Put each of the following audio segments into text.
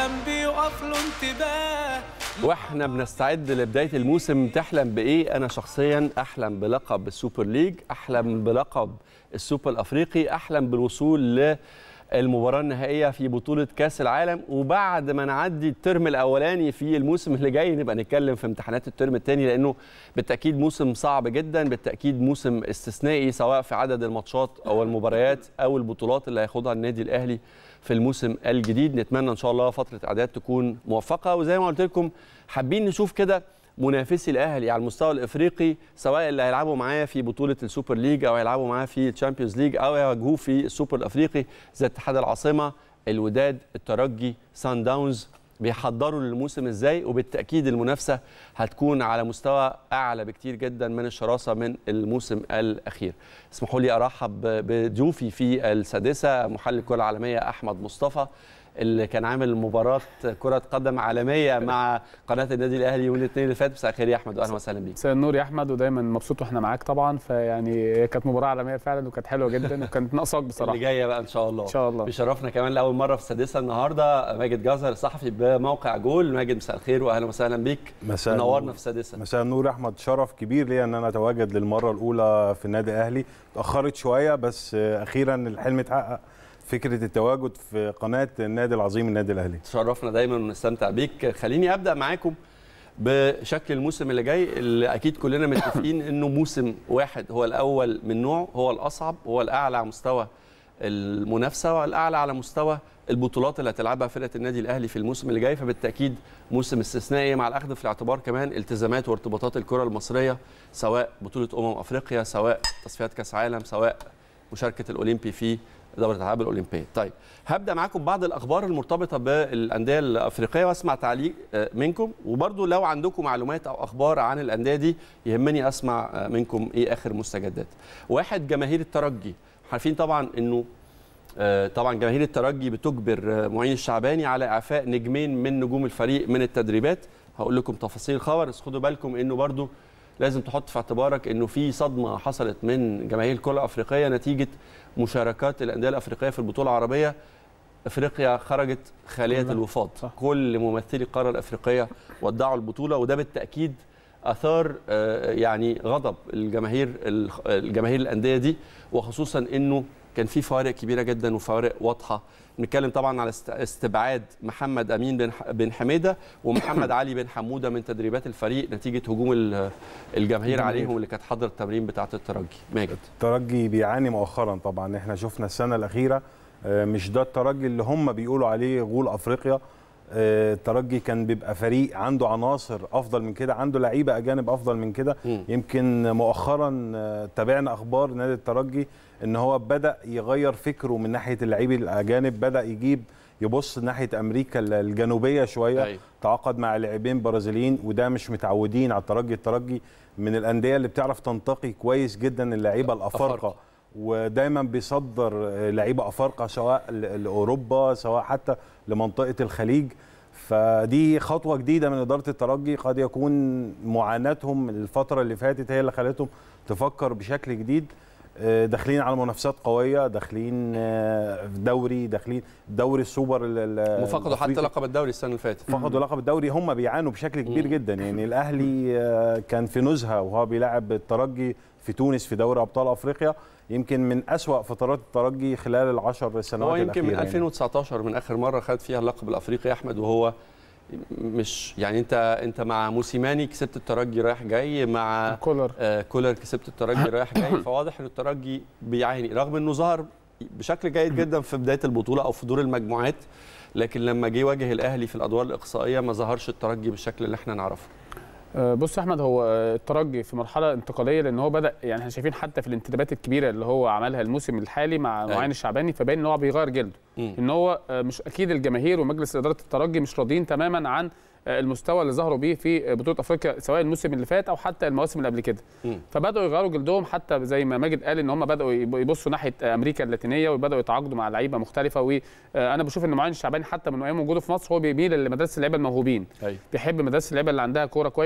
العالم بيقف له انتباه واحنا بنستعد لبدايه الموسم تحلم بايه انا شخصيا احلم بلقب السوبر ليج احلم بلقب السوبر الافريقي احلم بالوصول للمباراه النهائيه في بطوله كاس العالم وبعد ما نعدي الترم الاولاني في الموسم اللي جاي نبقى نتكلم في امتحانات الترم الثاني لانه بالتاكيد موسم صعب جدا بالتاكيد موسم استثنائي سواء في عدد الماتشات او المباريات او البطولات اللي هياخدها النادي الاهلي في الموسم الجديد نتمنى ان شاء الله فتره اعداد تكون موفقه وزي ما قلت لكم حابين نشوف كده منافسي الاهلي على المستوى الافريقي سواء اللي هيلعبوا معاه في بطوله السوبر ليج او هيلعبوا معاه في الشامبيونز ليج او هيواجهوه في السوبر الافريقي زي اتحاد العاصمه الوداد الترجي سان داونز بيحضروا للموسم ازاي وبالتاكيد المنافسه هتكون على مستوى اعلى بكتير جدا من الشراسه من الموسم الاخير اسمحوا لي ارحب بضيوفي في السادسه محلل الكره العالميه احمد مصطفى اللي كان عامل مباراه كره قدم عالميه مع قناه النادي الاهلي يوم الاثنين اللي فات مساء الخير يا احمد واهلا وسهلا بيك مساء النور يا احمد ودايما مبسوط واحنا معاك طبعا فيعني هي كانت مباراه عالميه فعلا وكانت حلوه جدا وكانت ناقصاك بصراحه اللي جايه بقى ان شاء الله ان شاء الله بيشرفنا كمان لاول مره في السادسه النهارده ماجد جزر صحفي بموقع جول ماجد مساء الخير واهلا وسهلا بيك مساء منورنا النور. في السادسه مساء النور يا احمد شرف كبير ليا ان انا اتواجد للمره الاولى في النادي الاهلي اتاخرت شويه بس اخيرا الحلم اتحقق فكره التواجد في قناه النادي العظيم النادي الاهلي تشرفنا دايما ونستمتع بيك خليني ابدا معاكم بشكل الموسم اللي جاي اللي اكيد كلنا متفقين انه موسم واحد هو الاول من نوعه هو الاصعب هو الاعلى على مستوى المنافسه والاعلى على مستوى البطولات اللي هتلعبها فرقه النادي الاهلي في الموسم اللي جاي فبالتاكيد موسم استثنائي مع الاخذ في الاعتبار كمان التزامات وارتباطات الكره المصريه سواء بطوله امم افريقيا سواء تصفيات كاس عالم سواء مشاركه الاولمبي في دوره الالعاب الاولمبيه. طيب هبدا معاكم بعض الاخبار المرتبطه بالانديه الافريقيه واسمع تعليق منكم وبرضو لو عندكم معلومات او اخبار عن الانديه دي يهمني اسمع منكم ايه اخر مستجدات. واحد جماهير الترجي عارفين طبعا انه طبعا جماهير الترجي بتجبر معين الشعباني على اعفاء نجمين من نجوم الفريق من التدريبات هقول لكم تفاصيل الخبر بس خدوا بالكم انه برضو لازم تحط في اعتبارك انه في صدمه حصلت من جماهير الكره الافريقيه نتيجه مشاركات الانديه الافريقيه في البطوله العربيه افريقيا خرجت خاليه الوفاض صح. كل ممثلي القاره الافريقيه ودعوا البطوله وده بالتاكيد اثار يعني غضب الجماهير الجماهير الانديه دي وخصوصا انه كان في فوارق كبيره جدا وفوارق واضحه نتكلم طبعا على استبعاد محمد امين بن بن حميده ومحمد علي بن حموده من تدريبات الفريق نتيجه هجوم الجماهير عليهم اللي كانت حاضره التمرين بتاعه الترجي ماجد الترجي بيعاني مؤخرا طبعا احنا شفنا السنه الاخيره مش ده الترجي اللي هم بيقولوا عليه غول افريقيا الترجي كان بيبقى فريق عنده عناصر افضل من كده عنده لعيبه اجانب افضل من كده يمكن مؤخرا تابعنا اخبار نادي الترجي ان هو بدا يغير فكره من ناحيه اللعيبه الاجانب بدا يجيب يبص ناحيه امريكا الجنوبيه شويه أي. تعاقد مع لاعبين برازيليين وده مش متعودين على الترجي الترجي من الانديه اللي بتعرف تنتقي كويس جدا اللعيبه الافارقه ودايما بيصدر لعيبه افارقه سواء لاوروبا سواء حتى لمنطقه الخليج فدي خطوه جديده من اداره الترجي قد يكون معاناتهم الفتره اللي فاتت هي اللي خلتهم تفكر بشكل جديد داخلين على منافسات قويه داخلين في دوري داخلين دوري السوبر وفقدوا حتى لقب الدوري السنه اللي فاتت فقدوا لقب الدوري هم بيعانوا بشكل كبير جدا يعني الاهلي كان في نزهه وهو بيلعب الترجي في تونس في دوري ابطال افريقيا يمكن من أسوأ فترات الترجي خلال العشر سنوات هو يمكن من الأخيرة 2019 يعني. من اخر مره خد فيها اللقب الافريقي احمد وهو مش يعني انت انت مع موسيماني كسبت الترجي رايح جاي مع كولر آه كولر كسبت الترجي رايح جاي فواضح ان الترجي بيعاني رغم انه ظهر بشكل جيد جدا في بدايه البطوله او في دور المجموعات لكن لما جه يواجه الاهلي في الادوار الاقصائيه ما ظهرش الترجي بالشكل اللي احنا نعرفه بص يا احمد هو الترجي في مرحله انتقاليه لان هو بدا يعني احنا شايفين حتى في الانتدابات الكبيره اللي هو عملها الموسم الحالي مع معين الشعباني فباين ان هو بيغير جلده ان هو مش اكيد الجماهير ومجلس اداره الترجي مش راضيين تماما عن المستوى اللي ظهروا بيه في بطوله افريقيا سواء الموسم اللي فات او حتى المواسم اللي قبل كده فبداوا يغيروا جلدهم حتى زي ما ماجد قال ان هم بداوا يبصوا ناحيه امريكا اللاتينيه وبداوا يتعاقدوا مع لعيبه مختلفه وانا بشوف ان معين الشعباني حتى من ايام وجوده في مصر هو بيميل لمدرسه اللعيبه الموهوبين أيوة. بيحب مدرسه اللعيبه اللي عندها كوره كويس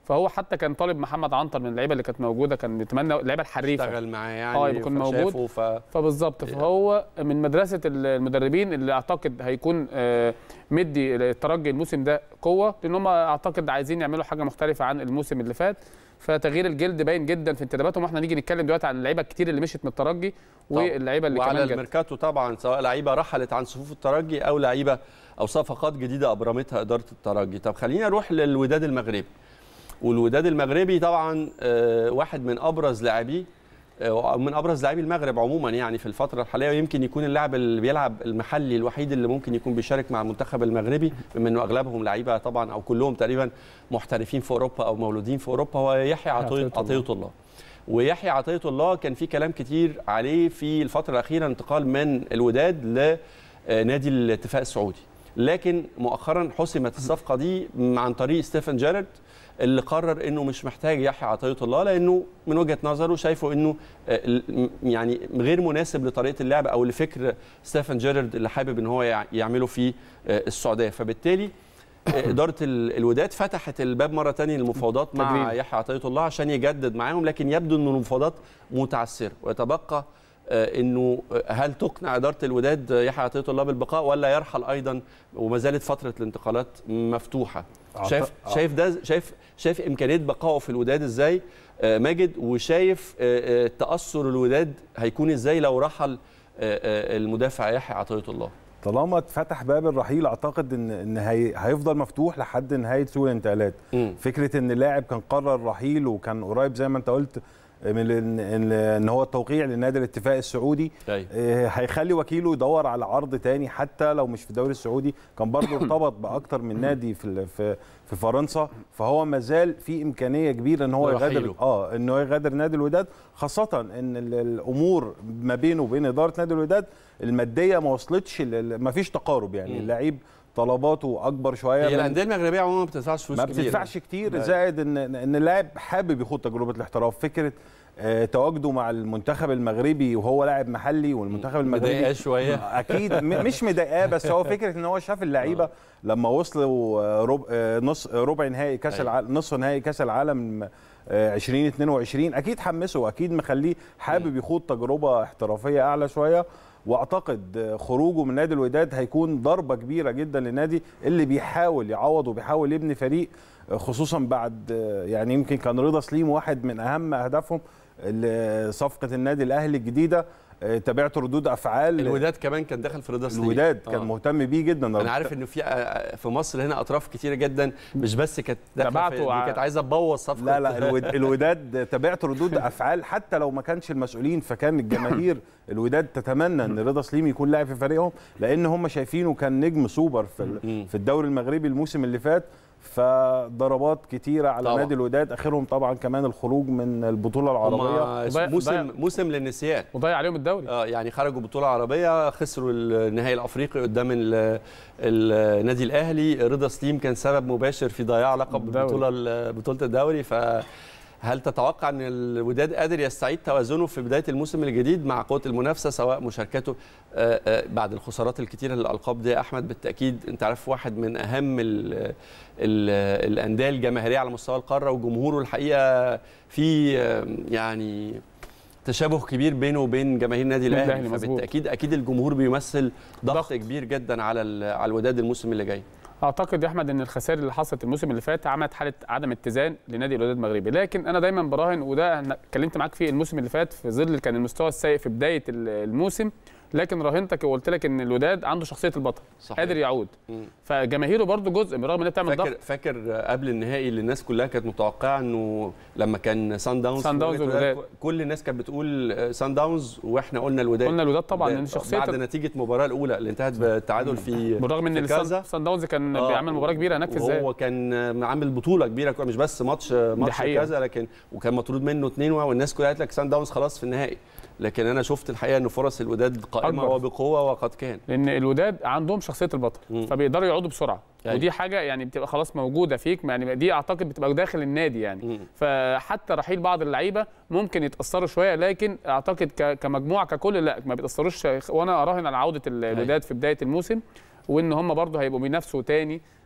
فهو حتى كان طالب محمد عنتر من اللعيبه اللي كانت موجوده كان بيتمنى اللعيبه الحريفه اشتغل معاه يعني اه يكون موجود فشافه ف... فبالظبط فهو من مدرسه المدربين اللي اعتقد هيكون آه، مدي الترجي الموسم ده قوه لان هم اعتقد عايزين يعملوا حاجه مختلفه عن الموسم اللي فات فتغيير الجلد باين جدا في انتداباتهم واحنا نيجي نتكلم دلوقتي عن اللعيبه الكتير اللي مشيت من الترجي واللعيبه اللي وعلى كمان جت الميركاتو طبعا سواء لعيبه رحلت عن صفوف الترجي او لعيبه او صفقات جديده ابرمتها اداره الترجي طب خلينا نروح للوداد المغربي والوداد المغربي طبعا آه، واحد من ابرز لاعبيه آه، من ابرز لاعبي المغرب عموما يعني في الفتره الحاليه ويمكن يكون اللاعب اللي بيلعب المحلي الوحيد اللي ممكن يكون بيشارك مع المنتخب المغربي بما انه اغلبهم لعيبه طبعا او كلهم تقريبا محترفين في اوروبا او مولودين في اوروبا هو يحيى عطيه عطية الله. عطيه الله ويحيى عطيه الله كان في كلام كتير عليه في الفتره الاخيره انتقال من الوداد لنادي الاتفاق السعودي لكن مؤخرا حسمت الصفقه دي عن طريق ستيفن جيرارد اللي قرر انه مش محتاج يحيى عطيه الله لانه من وجهه نظره شايفه انه آه، ال- يعني غير مناسب لطريقه اللعب او لفكر ستيفن جيرارد اللي حابب ان هو يع- يعمله في آه، السعوديه فبالتالي آه، اداره ال- الوداد فتحت الباب مره ثانيه للمفاوضات مع تجريب. يحيى عطيه الله عشان يجدد معاهم لكن يبدو ان المفاوضات متعثره ويتبقى آه، انه آه، هل تقنع اداره الوداد آه، يحيى عطيه الله بالبقاء ولا يرحل ايضا وما زالت فتره الانتقالات مفتوحه أعت- شايف آه. شايف ده شايف شايف امكانيه بقائه في الوداد ازاي آه، ماجد وشايف آه، آه، تاثر الوداد هيكون ازاي لو رحل آه، آه، المدافع يحيى عطيه الله طالما اتفتح باب الرحيل اعتقد ان ان هي هيفضل مفتوح لحد نهايه سوق الانتقالات مم. فكره ان اللاعب كان قرر الرحيل وكان قريب زي ما انت قلت من ان ان إن هو التوقيع لنادي الاتفاق السعودي أيوة. آه، هيخلي وكيله يدور على عرض تاني حتى لو مش في الدوري السعودي كان برضه ارتبط باكتر من نادي في ال- في في فرنسا فهو ما زال في امكانيه كبيره ان هو رحيله. يغادر اه ان هو يغادر نادي الوداد خاصه ان ال- الامور ما بينه وبين اداره نادي الوداد الماديه ما وصلتش لل- ما فيش تقارب يعني مم. اللعيب طلباته اكبر شويه هي من- الانديه المغربيه عموما ما بتدفعش فلوس ما كتير بتدفعش كتير لا. زائد ان ان اللاعب حابب يخوض تجربه الاحتراف فكره آه، تواجده مع المنتخب المغربي وهو لاعب محلي والمنتخب المغربي مضايقاه شويه اكيد م- مش مضايقاه بس هو فكره ان هو شاف اللعيبه لما وصلوا آه، ربع آه، نص آه، ربع نهائي كاس أيوة. العالم نصف نهائي كاس العالم آه، 2022 اكيد حمسه واكيد مخليه حابب يخوض تجربه احترافيه اعلى شويه واعتقد آه، خروجه من نادي الوداد هيكون ضربه كبيره جدا للنادي اللي بيحاول يعوض وبيحاول يبني فريق آه، خصوصا بعد آه، يعني يمكن كان رضا سليم واحد من اهم اهدافهم ال- صفقه النادي الاهلي الجديده آه، تابعت ردود افعال الوداد كمان كان داخل في رضا سليم الوداد كان آه. مهتم بيه جدا انا عارف انه في آه، في مصر هنا اطراف كتيره جدا مش بس كانت داخله في- تابعته دي ع- كانت عايزه تبوظ صفقه لا لا الود- الوداد تابعت ردود افعال حتى لو ما كانش المسؤولين فكان الجماهير الوداد تتمنى ان رضا سليم يكون لاعب في فريقهم لان هم شايفينه كان نجم سوبر في ال- مم. في الدوري المغربي الموسم اللي فات فضربات كتيره على طبعا. نادي الوداد اخرهم طبعا كمان الخروج من البطوله العربيه هما وضيع- موسم ضيع- موسم للنسيان وضيع عليهم الدوري اه يعني خرجوا بطوله عربيه خسروا النهائي الافريقي قدام ال- النادي الاهلي رضا سليم كان سبب مباشر في ضياع لقب الدوري. البطوله بطوله الدوري فهل تتوقع ان الوداد قادر يستعيد توازنه في بدايه الموسم الجديد مع قوه المنافسه سواء مشاركته آه، آه، بعد الخسارات الكتيره للالقاب دي يا احمد بالتاكيد انت عارف واحد من اهم ال ال الانديه الجماهيريه على مستوى القاره وجمهوره الحقيقه في آه، يعني تشابه كبير بينه وبين جماهير النادي النادي الاهلي الأهلي، مظبوط. فبالتاكيد اكيد الجمهور بيمثل ضغط, ضغط. كبير جدا على ال- على الوداد الموسم اللي جاي اعتقد يا احمد ان الخسائر اللي حصلت الموسم اللي فات عملت حاله عدم اتزان لنادي الوداد المغربي لكن انا دايما براهن وده انا اتكلمت معاك فيه الموسم اللي فات في ظل كان المستوى السيء في بدايه ال- الموسم لكن راهنتك وقلت لك ان الوداد عنده شخصيه البطل صحيح. قادر يعود مم. فجماهيره برضو جزء بالرغم ان هي بتعمل فاكر ضغط فاكر قبل النهائي اللي الناس كلها كانت متوقعه انه لما كان سان داونز سان في داونز مواجهة والوداد. كل الناس كانت بتقول سان داونز واحنا قلنا الوداد قلنا الوداد طبعا ده لان شخصيه بعد نتيجه المباراه الاولى اللي انتهت بالتعادل في بالرغم ان في السان كازا. سان داونز كان آه، بيعمل مباراه كبيره هناك في الذهاب وهو كان عامل بطوله كبيره مش بس ماتش ماتش حقيقة. كذا لكن وكان مطرود منه اثنين والناس كلها قالت لك سان داونز خلاص في النهائي لكن انا شفت الحقيقه ان فرص الوداد قائمه أكبر. وبقوه وقد كان لان الوداد عندهم شخصيه البطل مم. فبيقدروا يعودوا بسرعه أيوة. ودي حاجه يعني بتبقى خلاص موجوده فيك يعني دي اعتقد بتبقى داخل النادي يعني مم. فحتى رحيل بعض اللعيبه ممكن يتاثروا شويه لكن اعتقد ك- كمجموعه ككل لا ما بيتاثروش وانا اراهن على عوده ال- الوداد في بدايه الموسم وان هم برضه هيبقوا بينافسوا تاني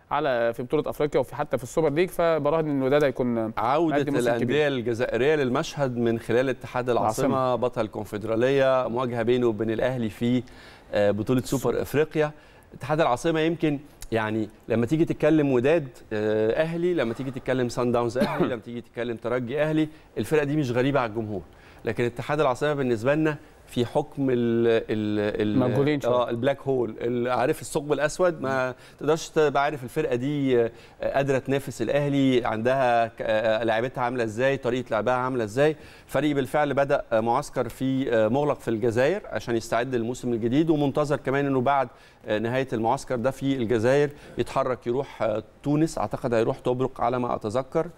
على في بطوله افريقيا وفي حتى في السوبر ليج فبراهن ان الوداد هيكون عودة مقدم موسم الأندية الجزائرية للمشهد من خلال اتحاد العاصمة بطل الكونفدرالية مواجهة بينه وبين الأهلي في آه، بطولة سوبر أفريقيا اتحاد العاصمة يمكن يعني لما تيجي تتكلم وداد آه، أهلي لما تيجي تتكلم سان داونز أهلي لما تيجي تتكلم ترجي أهلي الفرقة دي مش غريبة على الجمهور لكن اتحاد العاصمة بالنسبة لنا في حكم ال ال ال مجهولين شوية. اه البلاك هول ال- عارف الثقب الاسود ما تقدرش تبقى عارف الفرقه دي آه، قادره تنافس الاهلي عندها ك- آه، لعيبتها عامله ازاي طريقه لعبها عامله ازاي الفريق بالفعل بدا آه، معسكر في آه، مغلق في الجزائر عشان يستعد للموسم الجديد ومنتظر كمان انه بعد آه، نهايه المعسكر ده في الجزائر يتحرك يروح آه، تونس اعتقد هيروح طبرق على ما اتذكر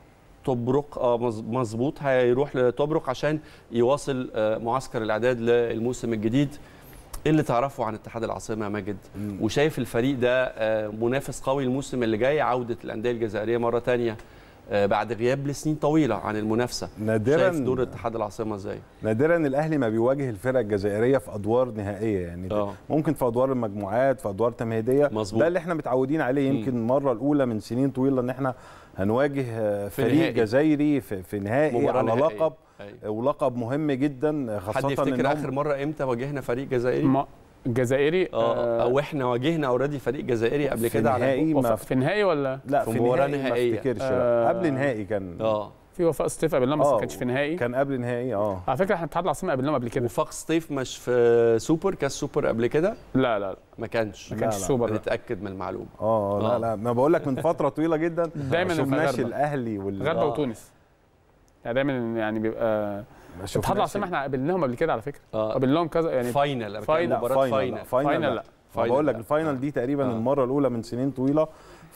طبرق اه مظ- مظبوط هيروح لطبرق عشان يواصل آه، معسكر الاعداد للموسم الجديد ايه اللي تعرفه عن اتحاد العاصمه يا ماجد وشايف الفريق ده آه، منافس قوي الموسم اللي جاي عوده الانديه الجزائريه مره تانية آه، بعد غياب لسنين طويله عن المنافسه نادرا شايف دور اتحاد العاصمه ازاي نادرا الاهلي ما بيواجه الفرق الجزائريه في ادوار نهائيه يعني اه ممكن في ادوار المجموعات في ادوار تمهيديه مظبوط. ده اللي احنا متعودين عليه يمكن المره الاولى من سنين طويله ان احنا هنواجه آه، في فريق نهائي. جزائري في, في نهائي مباراة على نهائية. لقب أيوة. ولقب مهم جدا حد خاصه يفتكر إنهم- اخر مره امتى واجهنا فريق جزائري ما- الجزائري اه او احنا واجهنا اوريدي فريق جزائري قبل في كده على نهائي وف- ما في نهائي ولا لا في في مباراة نهائي ما نهائية. افتكرش لا. آه. قبل نهائي كان اه في وفاء سطيف قابلناه بس ما آه، كانش في نهائي كان قبل نهائي اه على فكره احنا اتحاد العاصمه قابلناهم قبل كده وفاق سطيف مش في سوبر كاس سوبر قبل كده لا لا لا ما كانش ما كانش لا. سوبر لا. نتاكد من المعلومه اه آه. لا لا ما بقول لك من فتره طويله جدا دايما ما شفناش المغاربة. الاهلي وال غربه آه. وتونس يعني دايما يعني بيبقى ما اتحاد شفناش العاصمه احنا قابلناهم قبل كده على فكره اه قابلناهم كذا يعني فاينل أنا بتكلم فاينل. لا مباراه فاينل فاينل لا فاينل, فاينل لا. لا ما بقول لك لا. الفاينل دي تقريبا آه. المره الاولى من سنين طويله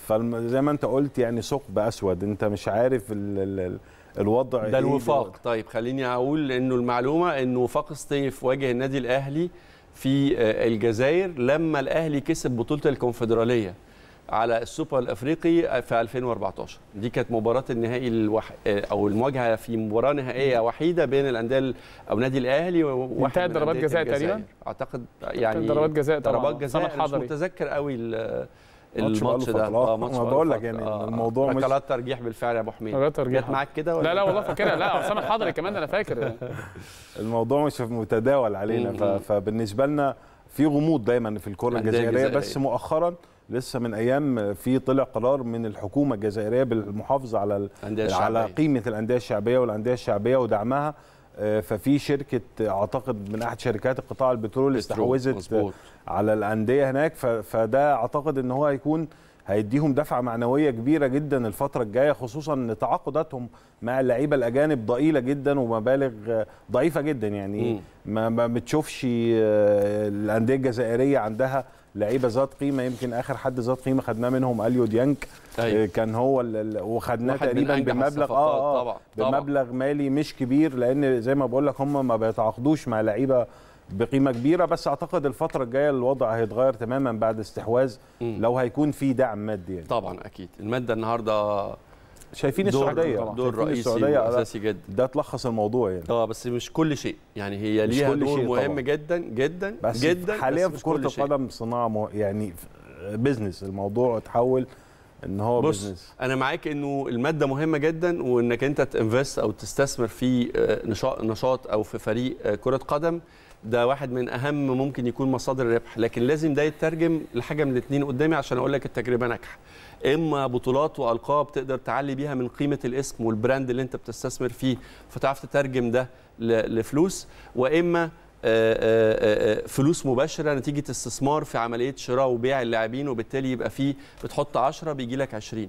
فزي ما انت قلت يعني ثقب اسود انت مش عارف ال ال ال الوضع ده إيه الوفاق طيب خليني اقول انه المعلومه انه وفاق سطيف واجه النادي الاهلي في آه، الجزائر لما الاهلي كسب بطوله الكونفدراليه على السوبر الافريقي في 2014 دي كانت مباراه النهائي الوح... آه، او المواجهه في مباراه نهائيه وحيده بين الانديه ال- او نادي الاهلي وواحد انتهت من ضربات أندية جزاء الجزائر. تقريبا؟ اعتقد يعني ضربات جزاء طبعا ضربات جزاء سامح أنا مش حضري متذكر قوي ال- ماتش الماتش بقاله ده فترة. ماتش ما بقاله بقول لك فترة. يعني الموضوع مش- ركلات ترجيح بالفعل يا ابو حميد ركلات ترجيح. جت معاك كده ولا لا لا والله فاكرها لا سامح حضري كمان انا فاكر الموضوع مش متداول علينا ف- مم. فبالنسبه لنا في غموض دايما في الكره الأندية الجزائريه بس الجزائرية. مؤخرا لسه من ايام في طلع قرار من الحكومه الجزائريه بالمحافظه على ال- الأندية على الشعبية. قيمه الانديه الشعبيه والانديه الشعبيه ودعمها آه، ففي شركه اعتقد من احد شركات القطاع البترول استحوذت مظبوط. على الانديه هناك ف- فده اعتقد ان هو هيكون هيديهم دفعه معنويه كبيره جدا الفتره الجايه خصوصا ان تعاقداتهم مع اللعيبه الاجانب ضئيله جدا ومبالغ آه، ضعيفه جدا يعني مم. ما ما بتشوفش آه، الانديه الجزائريه عندها لعيبه ذات قيمه يمكن اخر حد ذات قيمه خدناه منهم اليو ديانج أيوة. آه، كان هو ال- ال- وخدناه واحد من تقريبا أنجح بمبلغ الصفقات اه اه طبعاً، طبعاً. بمبلغ مالي مش كبير لان زي ما بقول لك هم ما بيتعاقدوش مع لعيبه بقيمه كبيره بس اعتقد الفتره الجايه الوضع هيتغير تماما بعد استحواذ مم. لو هيكون في دعم مادي يعني. طبعا اكيد الماده النهارده شايفين دور السعوديه طبعاً. دور شايفين رئيسي السعودية على- واساسي جدا ده تلخص الموضوع يعني اه بس مش كل شيء يعني هي مش ليها كل دور شيء مهم طبعاً. جدا جدا بس جدا حاليا بس في مش كره كل شيء. القدم صناعه مه... يعني بزنس الموضوع اتحول ان هو بص بزنس انا معاك انه الماده مهمه جدا وانك انت تنفست او تستثمر في آه، نشاط نشاط او في فريق آه، كره قدم ده واحد من اهم ممكن يكون مصادر الربح لكن لازم ده يترجم لحاجه من الاثنين قدامي عشان اقول لك التجربه ناجحه اما بطولات والقاب تقدر تعلي بيها من قيمه الاسم والبراند اللي انت بتستثمر فيه فتعرف تترجم ده ل- لفلوس واما آه، آه، آه، فلوس مباشره نتيجه استثمار في عمليه شراء وبيع اللاعبين وبالتالي يبقى فيه بتحط 10 بيجي لك 20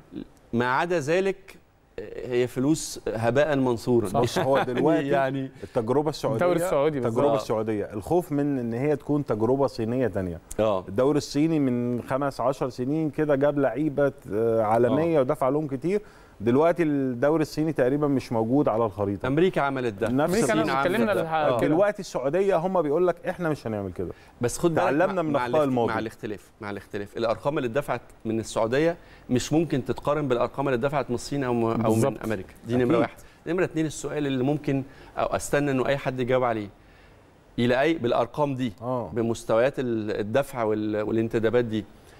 ما عدا ذلك آه، هي فلوس هباء منصورا صح. بص هو دلوقتي يعني التجربه السعوديه الدوري السعودي بالظبط. التجربه آه. السعوديه الخوف من ان هي تكون تجربه صينيه تانية اه الدوري الصيني من خمس عشر سنين كده جاب لعيبه آه، عالميه ودفع لهم كتير دلوقتي الدوري الصيني تقريبا مش موجود على الخريطه امريكا عملت ده نفس أمريكا الصين أنا عملت اتكلمنا ده. الح- آه. كده. دلوقتي السعوديه هم بيقول لك احنا مش هنعمل كده بس خد بالك تعلمنا مع- من مع أخطاء الاخت- الماضي. مع الاختلاف مع الاختلاف الارقام اللي اتدفعت من السعوديه مش ممكن تتقارن بالارقام اللي اتدفعت من الصين او م- او من بالظبط. امريكا دي أكيد. نمره واحد نمره اتنين السؤال اللي ممكن او استنى انه اي حد يجاوب عليه الى اي بالارقام دي اه بمستويات ال- الدفع وال- والانتدابات دي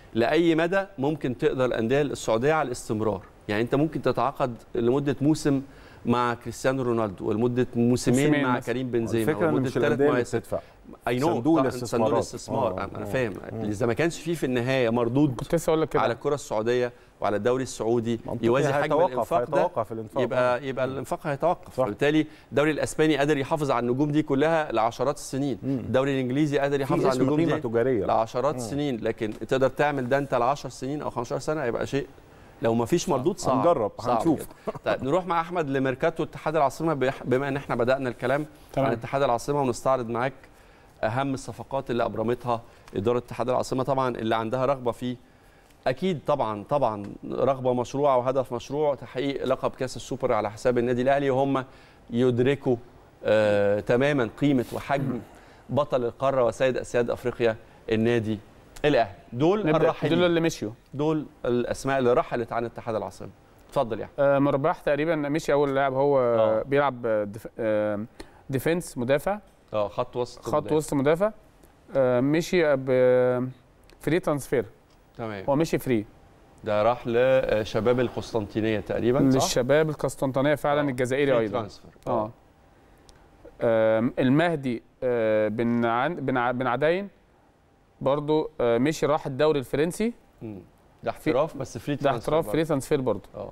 لاي مدى ممكن تقدر الانديه السعوديه على الاستمرار يعني انت ممكن تتعاقد لمده موسم مع كريستيانو رونالدو ولمده موسمين موسمين مع مثلا. كريم بنزيما الفكره ان ولمده مش ثلاث الانديه اللي مواسم بتدفع اي نو صندوق طبعاً الاستثمارات. صندوق الاستثمار آه، انا آه. فاهم اذا ما كانش فيه في النهايه مردود كنت لسه اقول لك كده على الكره السعوديه وعلى الدوري السعودي منطقي يوازي حجم هيتوقف الانفاق ده هيتوقف الانفاق يبقى يبقى الانفاق هيتوقف صح. فبالتالي الدوري الاسباني قادر يحافظ على النجوم دي كلها لعشرات السنين مم. الدوري الانجليزي قادر يحافظ في على اسم النجوم قيمه دي تجاريه لعشرات السنين لكن تقدر تعمل ده انت ل 10 سنين او 15 سنه هيبقى شيء لو ما فيش مردود صعب هنجرب، صعب هنشوف. جدا. طيب نروح مع احمد لميركاتو اتحاد العاصمه بح- بما ان احنا بدانا الكلام تمام. عن اتحاد العاصمه ونستعرض معاك اهم الصفقات اللي ابرمتها اداره اتحاد العاصمه طبعا اللي عندها رغبه في اكيد طبعا طبعا رغبه مشروعه وهدف مشروع تحقيق لقب كاس السوبر على حساب النادي الاهلي وهم يدركوا آه تماما قيمه وحجم بطل القاره وسيد اسياد افريقيا النادي الاهلي دول نبدا الراحلين دول اللي مشيوا دول الاسماء اللي رحلت عن اتحاد العاصمه اتفضل يا احمد آه، مرباح تقريبا مشي اول لاعب هو آه. آه. بيلعب آه، ديف... آه، ديفنس مدافع اه خط وسط خط قدام. وسط مدافع آه، مشي ب فري ترانسفير تمام هو مشي فري ده راح لشباب القسطنطينيه تقريبا صح؟ للشباب القسطنطينيه فعلا آه. الجزائري فري ايضا ترانسفير. اه آم، المهدي آه، بن عن... بن ع- بن عداين برضو آه، مشي راح الدوري الفرنسي مم. ده احتراف بس فري ده ترانسفير احتراف برضه. فري ترانسفير برضو اه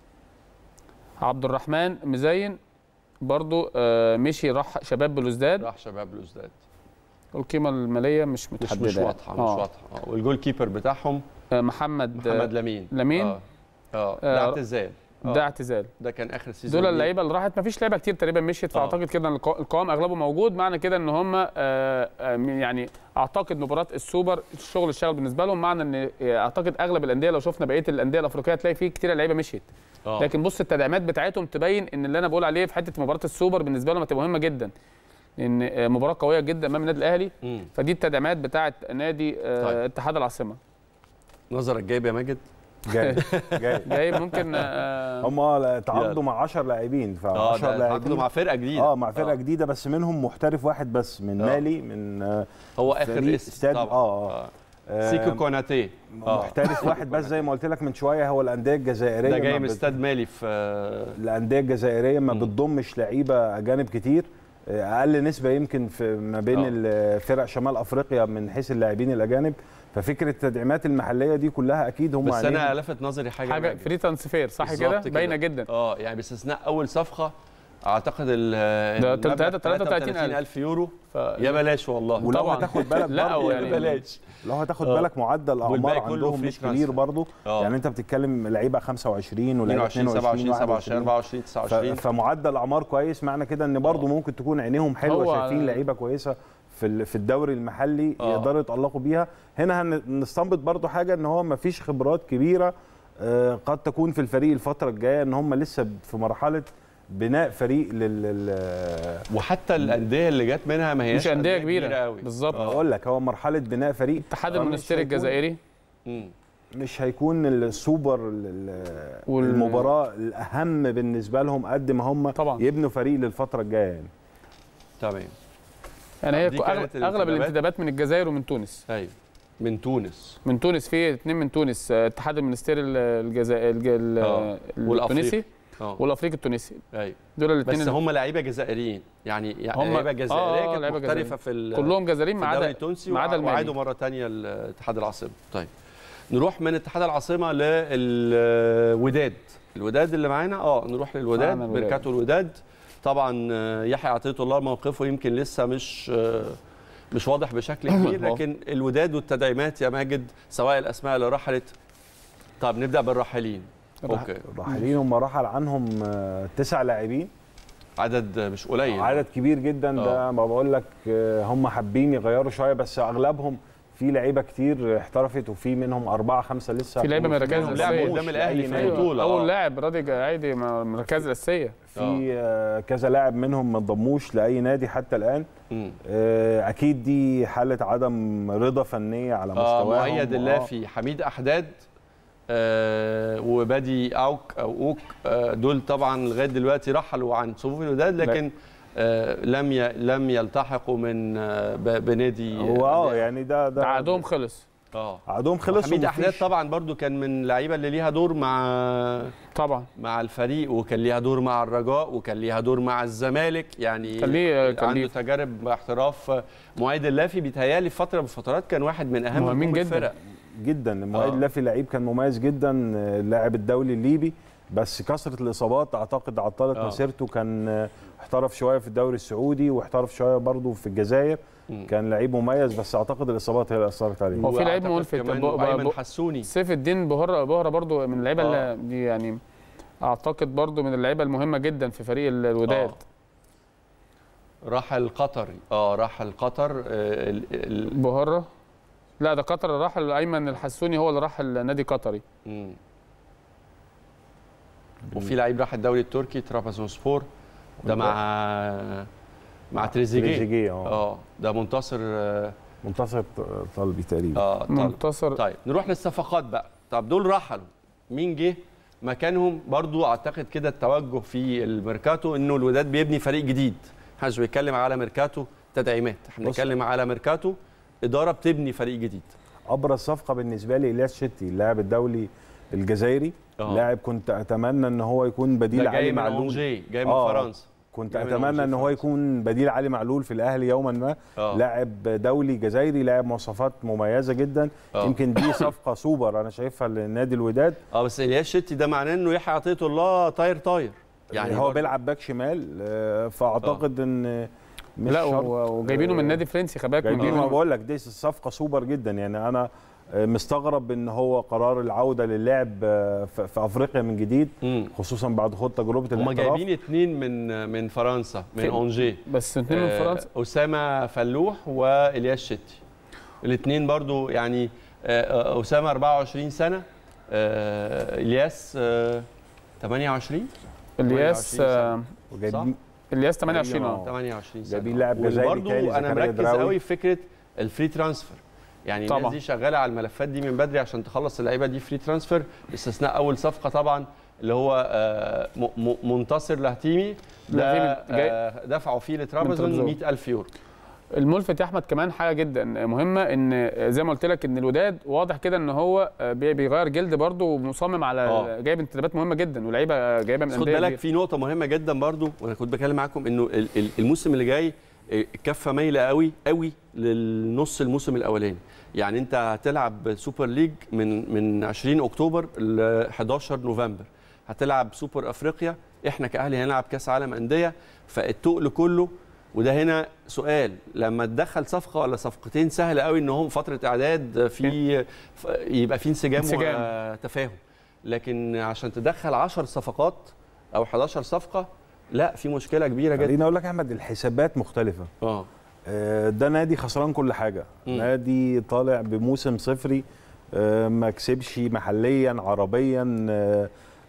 عبد الرحمن مزين برضو آه، مشي راح شباب بلوزداد راح شباب الوزداد القيمه الماليه مش مش متحدده مش واضحه مش آه. واضحه اه والجول كيبر بتاعهم آه، محمد محمد لمين لمين؟ اه اه آه، ده اعتزال آه. ده اعتزال ده كان اخر سيزون دول ليه. اللعيبه اللي راحت ما فيش لعيبه كتير تقريبا مشيت آه. فاعتقد كده ان القو- القوام اغلبه موجود معنى كده ان هم آه، آه، يعني اعتقد مباراه السوبر الشغل اشتغل بالنسبه لهم معنى ان آه، اعتقد اغلب الانديه لو شفنا بقيه الانديه الافريقيه هتلاقي فيه كتير لعيبه مشيت اه لكن بص التدعيمات بتاعتهم تبين ان اللي انا بقول عليه في حته مباراه السوبر بالنسبه لهم هتبقى مهمه جدا ان آه، مباراه قويه جدا امام النادي الاهلي مم. فدي التدعيمات بتاعت نادي آه، طيب. اتحاد العاصمه نظرك جايب يا ماجد جاي جاي جاي ممكن آه، هم اه تعاقدوا مع 10 لاعبين ف اه 10 ده تعاقدوا مع فرقه جديده اه مع فرقه جديده بس منهم محترف واحد بس من آه. مالي من آه، هو اخر فريق اسم استاد- طبعا آه، آه، سيكو كوناتي اه محترف واحد بس زي ما قلت لك من شويه هو الانديه الجزائريه ده جاي ما من بت- استاد مالي في الانديه الجزائريه ما مم. بتضمش لعيبه اجانب كتير آه، اقل نسبه يمكن في ما بين آه. ال- فرق شمال افريقيا من حيث اللاعبين الاجانب ففكره التدعيمات المحليه دي كلها اكيد هم بس انا عينيهم- لفت نظري حاجه حاجه ماجد. فري ترانسفير صح بالظبط كده كده. باينه جدا اه يعني باستثناء اول صفقه اعتقد ال ده المبلغ 33,000 الف يورو ف... يا بلاش والله ولو طبعاً. هتاخد بالك لا، برضه يعني- يا بلاش لو هتاخد آه. بالك معدل والباقي اعمار كله عندهم free مش transfer. كبير برضه آه. يعني انت بتتكلم لعيبه 25 ولعيبه 22 27 27 24 ف- 29 فمعدل اعمار كويس معنى كده ان برضه آه. ممكن تكون عينيهم حلوه هو شايفين على- لعيبه كويسه في ال- في الدوري المحلي آه. يقدروا يتالقوا بيها هنا هنستنبط برضه حاجه ان هو ما فيش خبرات كبيره آه، قد تكون في الفريق الفتره الجايه ان هم لسه في مرحله بناء فريق لل لل- وحتى الانديه اللي جت منها ما هياش مش انديه كبيره قوي بالظبط آه. اقول لك هو مرحله بناء فريق اتحاد آه، مش المونستير هيكون- الجزائري مم. مش هيكون السوبر ال- ال- وال- المباراه الاهم بالنسبه لهم قد ما هم طبعا. يبنوا فريق للفتره الجايه يعني تمام يعني هي دي كو- كانت اغلب, الانتدابات. أغلب الانتدابات من الجزائر ومن تونس ايوه من تونس من تونس في اثنين من تونس آه، اتحاد المونستير الجزائري آه. والأفريقي. التونسي اه والافريقي التونسي ايوه دول الاثنين بس هم لعيبه جزائريين يعني يعني هم- لعيبه آه، جزائريه آه، كانت لعيبة محترفه جزائرية. في ال- كلهم جزائريين في ما الدوري عدا التونسي ما عدا وع- وعادوا المالي مره ثانيه لاتحاد العاصمه طيب نروح من اتحاد العاصمه للوداد الوداد اللي معانا اه نروح للوداد معانا الوداد. ميركاتو الوداد طبعا آه، يحيى عطيه الله موقفه يمكن لسه مش آه، مش واضح بشكل كبير هو- لكن الوداد والتدعيمات يا ماجد سواء الاسماء اللي رحلت طب نبدا بالراحلين اوكي الراحلين هم رحل عنهم آه، تسع لاعبين عدد مش قليل عدد كبير جدا ده آه. ما بقول لك آه، هم حابين يغيروا شويه بس اغلبهم في لعيبه كتير احترفت وفي منهم اربعه خمسه لسه في لعيبه من الركائز منهم الاساسيه لعبوا قدام الأهلي في لأي نادي. البطولة. اول آه. لاعب راضي عادي من الركائز الاساسيه في آه، كذا لاعب منهم ما انضموش لاي نادي حتى الان مم. آه، اكيد دي حاله عدم رضا فنيه على آه مستواهم مؤيد آه. اللافي حميد احداد آه وبادي اوك او اوك آه دول طبعا لغايه دلوقتي رحلوا عن صفوف الوداد لكن آه لم ي... لم يلتحقوا من آه ب... بنادي هو اه يعني ده ده ده عقدهم خلص اه عقدهم خلص حميد احداد ومفيش- طبعا برضو كان من اللعيبه اللي ليها دور مع طبعا مع الفريق وكان ليها دور مع الرجاء وكان ليها دور مع الزمالك يعني كان ليه- كان عنده ليه. تجارب احتراف معيد اللافي بيتهيألي في فتره من الفترات كان واحد من اهم مهمين نجوم جداً. الفرق جدا المعيد آه. اللافي لعيب كان مميز جدا آه، اللاعب الدولي الليبي بس كثره الاصابات اعتقد عطلت آه. مسيرته كان آه، احترف شويه في الدوري السعودي واحترف شويه برضه في الجزائر مم. كان لعيب مميز بس اعتقد الاصابات هي اللي اثرت عليه هو في لعيب وأعتقد ملفت. كمان ب- ب- ايمن ب- حسوني سيف الدين بهره بهره برضو من اللعيبه آه. اللي دي يعني اعتقد برضو من اللعيبه المهمه جدا في فريق ال- الوداد آه. راح القطري اه راح القطر آه ال- ال- بهره لا ده قطر راح ايمن الحسوني هو اللي راح النادي قطري مم. وفي لعيب راح الدوري التركي ترابزونسبور ده مع مع تريزيجيه تريزيجيه اه اه ده منتصر اه منتصر طلبي تقريبا آه، طيب. منتصر طيب نروح للصفقات بقى طب دول رحلوا مين جه مكانهم برضو اعتقد كده التوجه في الميركاتو انه الوداد بيبني فريق جديد احنا مش بنتكلم على ميركاتو تدعيمات احنا بص. بنتكلم على ميركاتو اداره بتبني فريق جديد ابرز صفقه بالنسبه لي الياس شتي اللاعب الدولي الجزائري آه. لاعب كنت اتمنى ان هو يكون ده بديل جاي علي من معلول أونجي جاي من آه. فرنسا كنت جاي من اتمنى أونجي ان هو فرنسا. يكون بديل علي معلول في الاهلي يوما ما آه. لاعب دولي جزائري لاعب مواصفات مميزه جدا آه. يمكن دي صفقه سوبر انا شايفها لنادي الوداد اه بس الياس شتي ده معناه انه يحيى عطيه الله طاير طاير يعني هو برضو- بيلعب باك شمال آه، فاعتقد ان مش لا شرط. و- وجايبينه من نادي فرنسي خباك من جايبينه ما جايبينه بقول لك دي صفقه سوبر جدا يعني انا آه، مستغرب ان هو قرار العوده للعب آه، في في افريقيا من جديد مم. خصوصا بعد خد تجربه هم الاحتراف جايبين اتنين من من فرنسا من فين؟ اونجي بس اثنين من آه، فرنسا اسامه فلوح والياس شتي الاثنين برضو يعني آه، آه، اسامه 24 سنه آه، الياس آه، 28 الياس 28 سنة. آه، وجايبين الياس 28 آه. اه 28 سنه جايبين لاعب جزائري وبرضو تاني انا زكريا مركز دراوي. قوي في فكره الفري ترانسفير يعني الناس طبعاً. دي شغاله على الملفات دي من بدري عشان تخلص اللعيبه دي فري ترانسفير باستثناء اول صفقه طبعا اللي هو آه، م- م- منتصر لهتيمي ده لهتيمي جاي- آه، دفعوا فيه لترابزون ترابزون. 100000 يورو الملفت يا احمد كمان حاجه جدا مهمه ان زي ما قلت لك ان الوداد واضح كده ان هو بي- بيغير جلد برضه ومصمم على آه. جايب انتدابات مهمه جدا ولعيبه جايبه من بس خد انديه بالك في نقطة مهمة جدا برضو وانا كنت بكلم معاكم انه ال- ال- الموسم اللي جاي آه، الكفة مايلة قوي قوي للنص الموسم الاولاني يعني انت هتلعب سوبر ليج من من 20 اكتوبر ل 11 نوفمبر هتلعب سوبر افريقيا احنا كاهلي هنلعب كاس عالم انديه فالتقل كله وده هنا سؤال لما تدخل صفقه ولا صفقتين سهل قوي ان هم فتره اعداد في ف- يبقى في انسجام انسجام. وتفاهم لكن عشان تدخل 10 صفقات او 11 صفقه لا في مشكله كبيره جدا خليني اقول لك يا احمد الحسابات مختلفه اه آه، ده نادي خسران كل حاجه مم. نادي طالع بموسم صفري آه، ما كسبش محليا عربيا آه،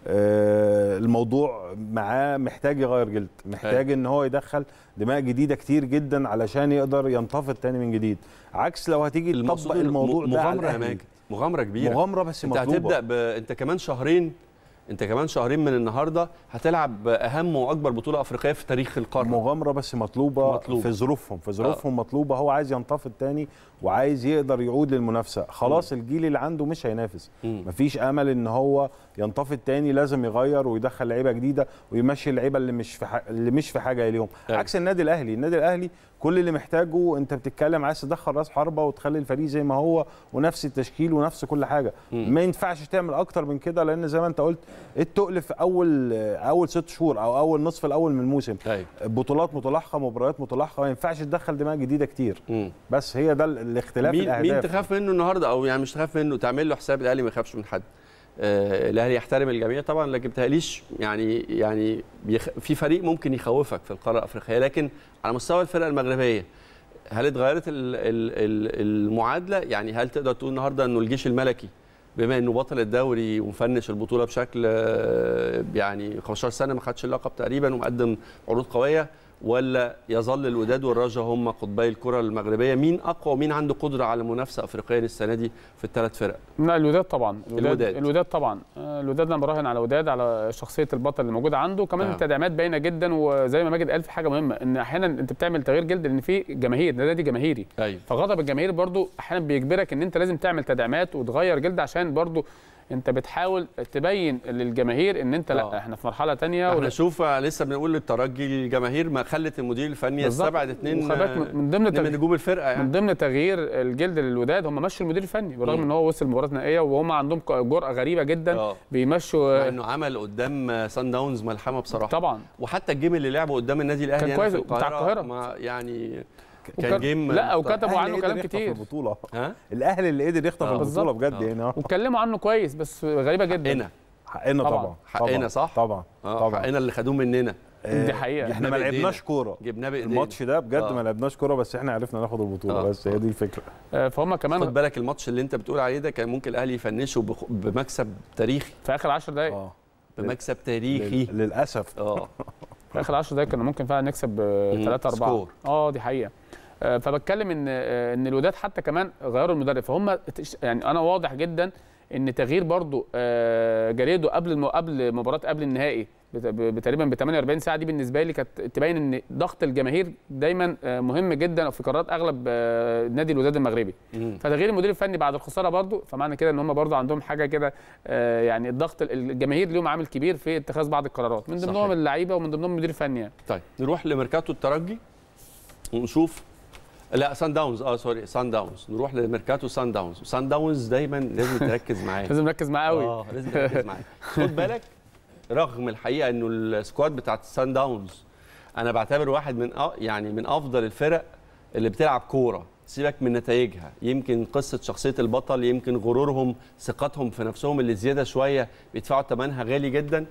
آه، الموضوع معاه محتاج يغير جلد محتاج ان هو يدخل دماء جديده كتير جدا علشان يقدر ينتفض تاني من جديد عكس لو هتيجي المقصود تطبق إنه الموضوع م- ده على مغامره يا الأهلي. ماجد مغامره كبيره مغامره بس انت مطلوبه هتبدا ب... انت كمان شهرين انت كمان شهرين من النهارده هتلعب اهم واكبر بطوله افريقيه في تاريخ القاره مغامره بس مطلوبه, مطلوبة. في ظروفهم في ظروفهم مطلوبه هو عايز ينتفض تاني وعايز يقدر يعود للمنافسه خلاص الجيل اللي عنده مش هينافس مم. مفيش امل ان هو ينتفض تاني لازم يغير ويدخل لعيبه جديده ويمشي اللعيبه اللي مش في ح... اللي مش في حاجه اليهم أيوة. عكس النادي الاهلي النادي الاهلي كل اللي محتاجه انت بتتكلم عايز تدخل راس حربه وتخلي الفريق زي ما هو ونفس التشكيل ونفس كل حاجه مم. ما ينفعش تعمل اكتر من كده لان زي ما انت قلت التقل في اول اول ست شهور او اول نصف الاول من الموسم ايوه بطولات متلاحقه مباريات متلاحقه ما ينفعش تدخل دماء جديده كتير مم. بس هي ده ال- الاختلاف مين الاهداف مين تخاف منه النهارده او يعني مش تخاف منه تعمل له حساب الاهلي ما يخافش من حد آه الاهلي يحترم الجميع طبعا لكن بتهيأليش يعني يعني بيخ... في فريق ممكن يخوفك في القاره الافريقيه لكن على مستوى الفرقه المغربيه هل اتغيرت ال- ال- ال- المعادله يعني هل تقدر تقول النهارده انه الجيش الملكي بما انه بطل الدوري ومفنش البطوله بشكل آه، يعني 15 سنه ما خدش اللقب تقريبا ومقدم عروض قويه ولا يظل الوداد والرجاء هم قطبي الكره المغربيه مين اقوى ومين عنده قدره على منافسه افريقيا السنه دي في الثلاث فرق لا الوداد طبعا الوداد الوداد. الوداد طبعا آه، الوداد انا براهن على الوداد على شخصيه البطل اللي موجوده عنده وكمان آه. التدعيمات باينه جدا وزي ما ماجد قال في حاجه مهمه ان احيانا انت بتعمل تغيير جلد لان في جماهير ده نادي جماهيري ايوه فغضب الجماهير برضو احيانا بيجبرك ان انت لازم تعمل تدعيمات وتغير جلد عشان برضو انت بتحاول تبين للجماهير ان انت لا آه. احنا في مرحله تانية احنا ولا- شوف لسه بنقول للترجي الجماهير ما خلت المدير الفني بالظبط. يستبعد اثنين وخباك من- من ضمن من تغ- نجوم الفرقه من يعني ضمن تغيير الجلد للوداد هم مشوا المدير الفني بالرغم مم. ان هو وصل مباراه نهائيه وهم عندهم ك- جرأه غريبه جدا اه مع بيمشوا انه عمل قدام سان داونز ملحمه بصراحه طبعا وحتى الجيم اللي لعبه قدام النادي الاهلي كان هنا كويس في بتاع القاهرة. ما يعني وكان- كان جيم لا وكتبوا الأهلي عنه قدر كلام يخطف كتير البطوله ها الاهلي اللي قدر يخطف آه. البطوله بجد آه. يعني اه واتكلموا عنه كويس بس غريبه جدا حقنا حقنا طبعاً. طبعا حقنا طبعاً. صح؟ طبعا اه طبعا حقنا اللي خدوه مننا دي حقيقة. احنا ما جبناه لعبناش كوره جبناه بايدينا الماتش ده بجد آه. ما لعبناش كوره بس احنا عرفنا ناخد البطوله آه. بس هي دي الفكره آه، فهم خد كمان بالك الماتش اللي انت بتقول عليه ده كان ممكن الاهلي يفنشه بخ- بمكسب تاريخي في اخر 10 دقائق اه بمكسب تاريخي لل- للاسف اه في اخر 10 دقائق كنا ممكن فعلا نكسب مم. 3 4 سكور. اه دي حقيقه آه، فبتكلم ان آه، ان الوداد حتى كمان غيروا المدرب فهم اتش- يعني انا واضح جدا ان تغيير برضو آه، جاريدو قبل الم... قبل مباراه قبل النهائي بت- ب- تقريبا ب 48 ساعه دي بالنسبه لي كانت تبين ان ضغط الجماهير دايما آه، مهم جدا في قرارات اغلب آه، نادي الوداد المغربي مم. فتغيير المدير الفني بعد الخساره برضو فمعنى كده ان هم برضو عندهم حاجه كده آه، يعني الضغط الجماهير ليهم عامل كبير في اتخاذ بعض القرارات من ضمنهم صحيح. اللعيبه ومن ضمنهم المدير الفني يعني. طيب نروح لميركاتو الترجي ونشوف لا سان داونز اه سوري سان داونز نروح لميركاتو سان داونز سان داونز دايما لازم تركز معاه لازم نركز معاه قوي اه لازم تركز معاه خد بالك رغم الحقيقه انه السكواد بتاعت السان داونز انا بعتبر واحد من أ... يعني من افضل الفرق اللي بتلعب كوره سيبك من نتائجها يمكن قصه شخصيه البطل يمكن غرورهم ثقتهم في نفسهم اللي زياده شويه بيدفعوا ثمنها غالي جدا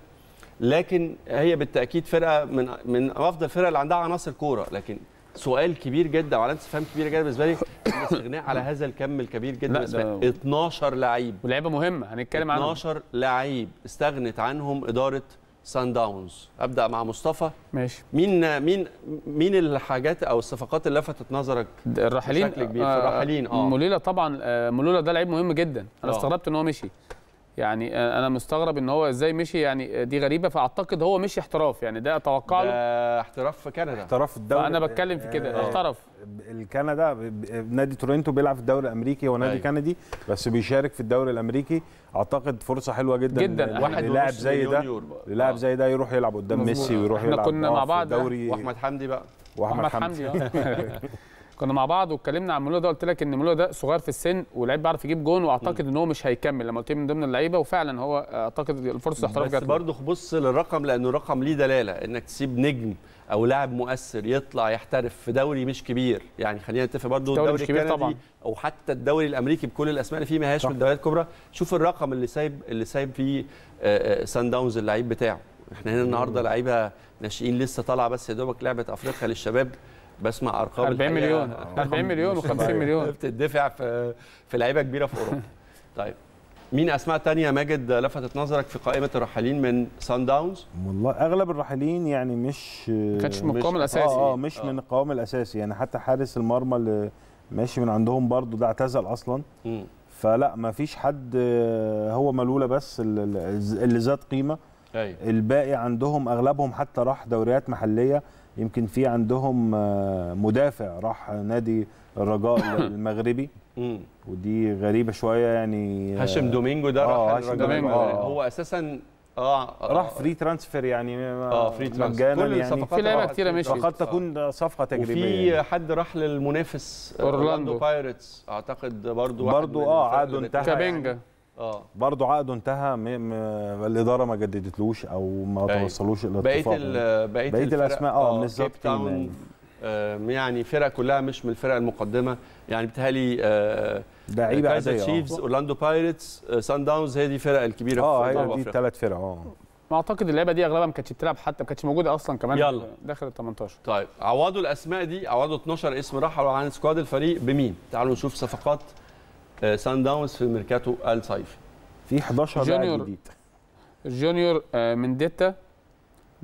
لكن هي بالتاكيد فرقه من من افضل الفرق اللي عندها عناصر كوره لكن سؤال كبير جدا وعلامه استفهام كبيره جدا بالنسبه لي الاستغناء على هذا الكم الكبير جدا لا، بالنسبه ده- لي 12 لعيب ولعيبه مهمه هنتكلم عنها 12 لعيب استغنت عنهم اداره سان داونز ابدا مع مصطفى ماشي مين مين مين الحاجات او الصفقات اللي لفتت نظرك الرحالين بشكل كبير في الرحالين، آه. موليلا طبعا آه، موليلا ده لعيب مهم جدا انا آه. استغربت ان هو مشي يعني آه، انا مستغرب ان هو ازاي مشي يعني آه، دي غريبه فاعتقد هو مشي احتراف يعني ده اتوقع له ده احتراف في كندا احتراف الدوري فانا بتكلم في كده آه، احترف الكندا ب- ب- نادي تورنتو بيلعب في الدوري الامريكي هو نادي أيوة. كندي بس بيشارك في الدوري الامريكي اعتقد فرصه حلوه جدا جدا. ل- واحد للاعب ونص زي مليون ده يورو. للاعب آه. زي ده يروح يلعب قدام مظبوط. ميسي ويروح إحنا يلعب كنا آه، مع في بعض، آه. الدوري واحمد حمدي بقى واحمد احمد حمدي حمدي آه. كنا مع بعض واتكلمنا عن مولو ده قلت لك ان مولو ده صغير في السن ولعيب بيعرف يجيب جون واعتقد ان هو مش هيكمل لما قلت لي من ضمن اللعيبه وفعلا هو اعتقد الفرصه احتراف بس جات له. برضه بص للرقم لانه رقم ليه دلاله انك تسيب نجم او لاعب مؤثر يطلع يحترف في دوري مش كبير يعني خلينا نتفق برضه دوري الدوري مش كبير الكندي طبعاً. او حتى الدوري الامريكي بكل الاسماء اللي فيه ما هياش صح. من الدوريات الكبرى شوف الرقم اللي سايب اللي سايب فيه آه، آه، سان داونز اللعيب بتاعه احنا هنا النهارده لعيبه ناشئين لسه طالعه بس يا دوبك لعبه افريقيا للشباب بسمع ارقام 40 الحقيقة- مليون آه. 40 مليون و50 مليون بتدفع في في لعيبه كبيره في اوروبا طيب مين اسماء تانية ماجد لفتت نظرك في قائمه الرحالين من سان داونز والله اغلب الراحلين يعني مش ما كانش من مش- القوام الاساسي اه اه مش آه. من القوام الاساسي يعني حتى حارس المرمى اللي ماشي من عندهم برضو ده اعتزل اصلا مم. فلا ما فيش حد آه، هو ملوله بس اللي اللي ذات قيمه ايوه الباقي عندهم اغلبهم حتى راح دوريات محليه يمكن في عندهم آه، مدافع راح نادي الرجاء المغربي مم. ودي غريبه شويه يعني آه، هاشم دومينجو ده آه، راح هاشم الرجاء. دومينجو. آه. هو اساسا اه راح فري ترانسفير يعني اه فري ترانسفير مجانا كل يعني الصفقات في لعيبة راحت كتيرة فري مشيت. ترانسفير. وقد تكون صفقه تجريبيه وفي يعني. حد راح للمنافس أورلاندو. اورلاندو بايرتس اعتقد برضو واحد برضو من آه، الفرق عقده اللي انتهى. بتلعب. كابينجا اه برضه عقده انتهى م... م... الاداره ما جددتلوش او ما أيوة. توصلوش بقيه الاتفاق ال- بقيه بقية الفرق، الأسماء، آه، مش كيب ذات قيمة تاون يعني. آه يعني فرق كلها مش من الفرق المقدمه يعني بتهيألي آه لعيبه كايزر عاديه تشيفز اه اورلاندو بايرتس آه سان داونز هي دي الفرق الكبيره اه في هي جنوب دي أفريقيا. الثلاث فرق اه اعتقد اللعبه دي اغلبها ما كانتش بتلعب حتى ما كانتش موجوده اصلا كمان يلا. داخل ال 18 طيب عوضوا الاسماء دي عوضوا 12 اسم راحوا عن سكواد الفريق بمين؟ تعالوا نشوف صفقات آه، سان داونز في الميركاتو الصيفي في 11 لاعب جونيور. جديد الجونيور آه، منديتا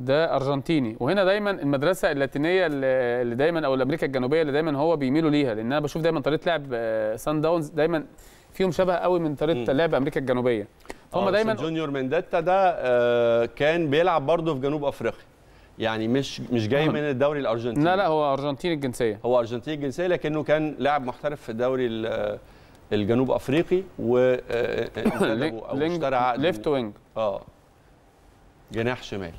ده ارجنتيني وهنا دايما المدرسه اللاتينيه اللي اللي دايما او الامريكا الجنوبيه اللي دايما هو بيميلوا ليها لان انا بشوف دايما طريقه لعب آه، سان داونز دايما فيهم شبه قوي من طريقه مم. لعب امريكا الجنوبيه هم آه، دايما بس جونيور مينديتا ده آه، كان بيلعب برضه في جنوب افريقيا يعني مش مش جاي آه. من الدوري الارجنتيني لا لا هو ارجنتيني الجنسيه هو ارجنتيني الجنسيه لكنه كان لاعب محترف في الدوري ال- الجنوب افريقي و آه، انتدبوا او اشترى عقد ليفت وينج اه جناح شمال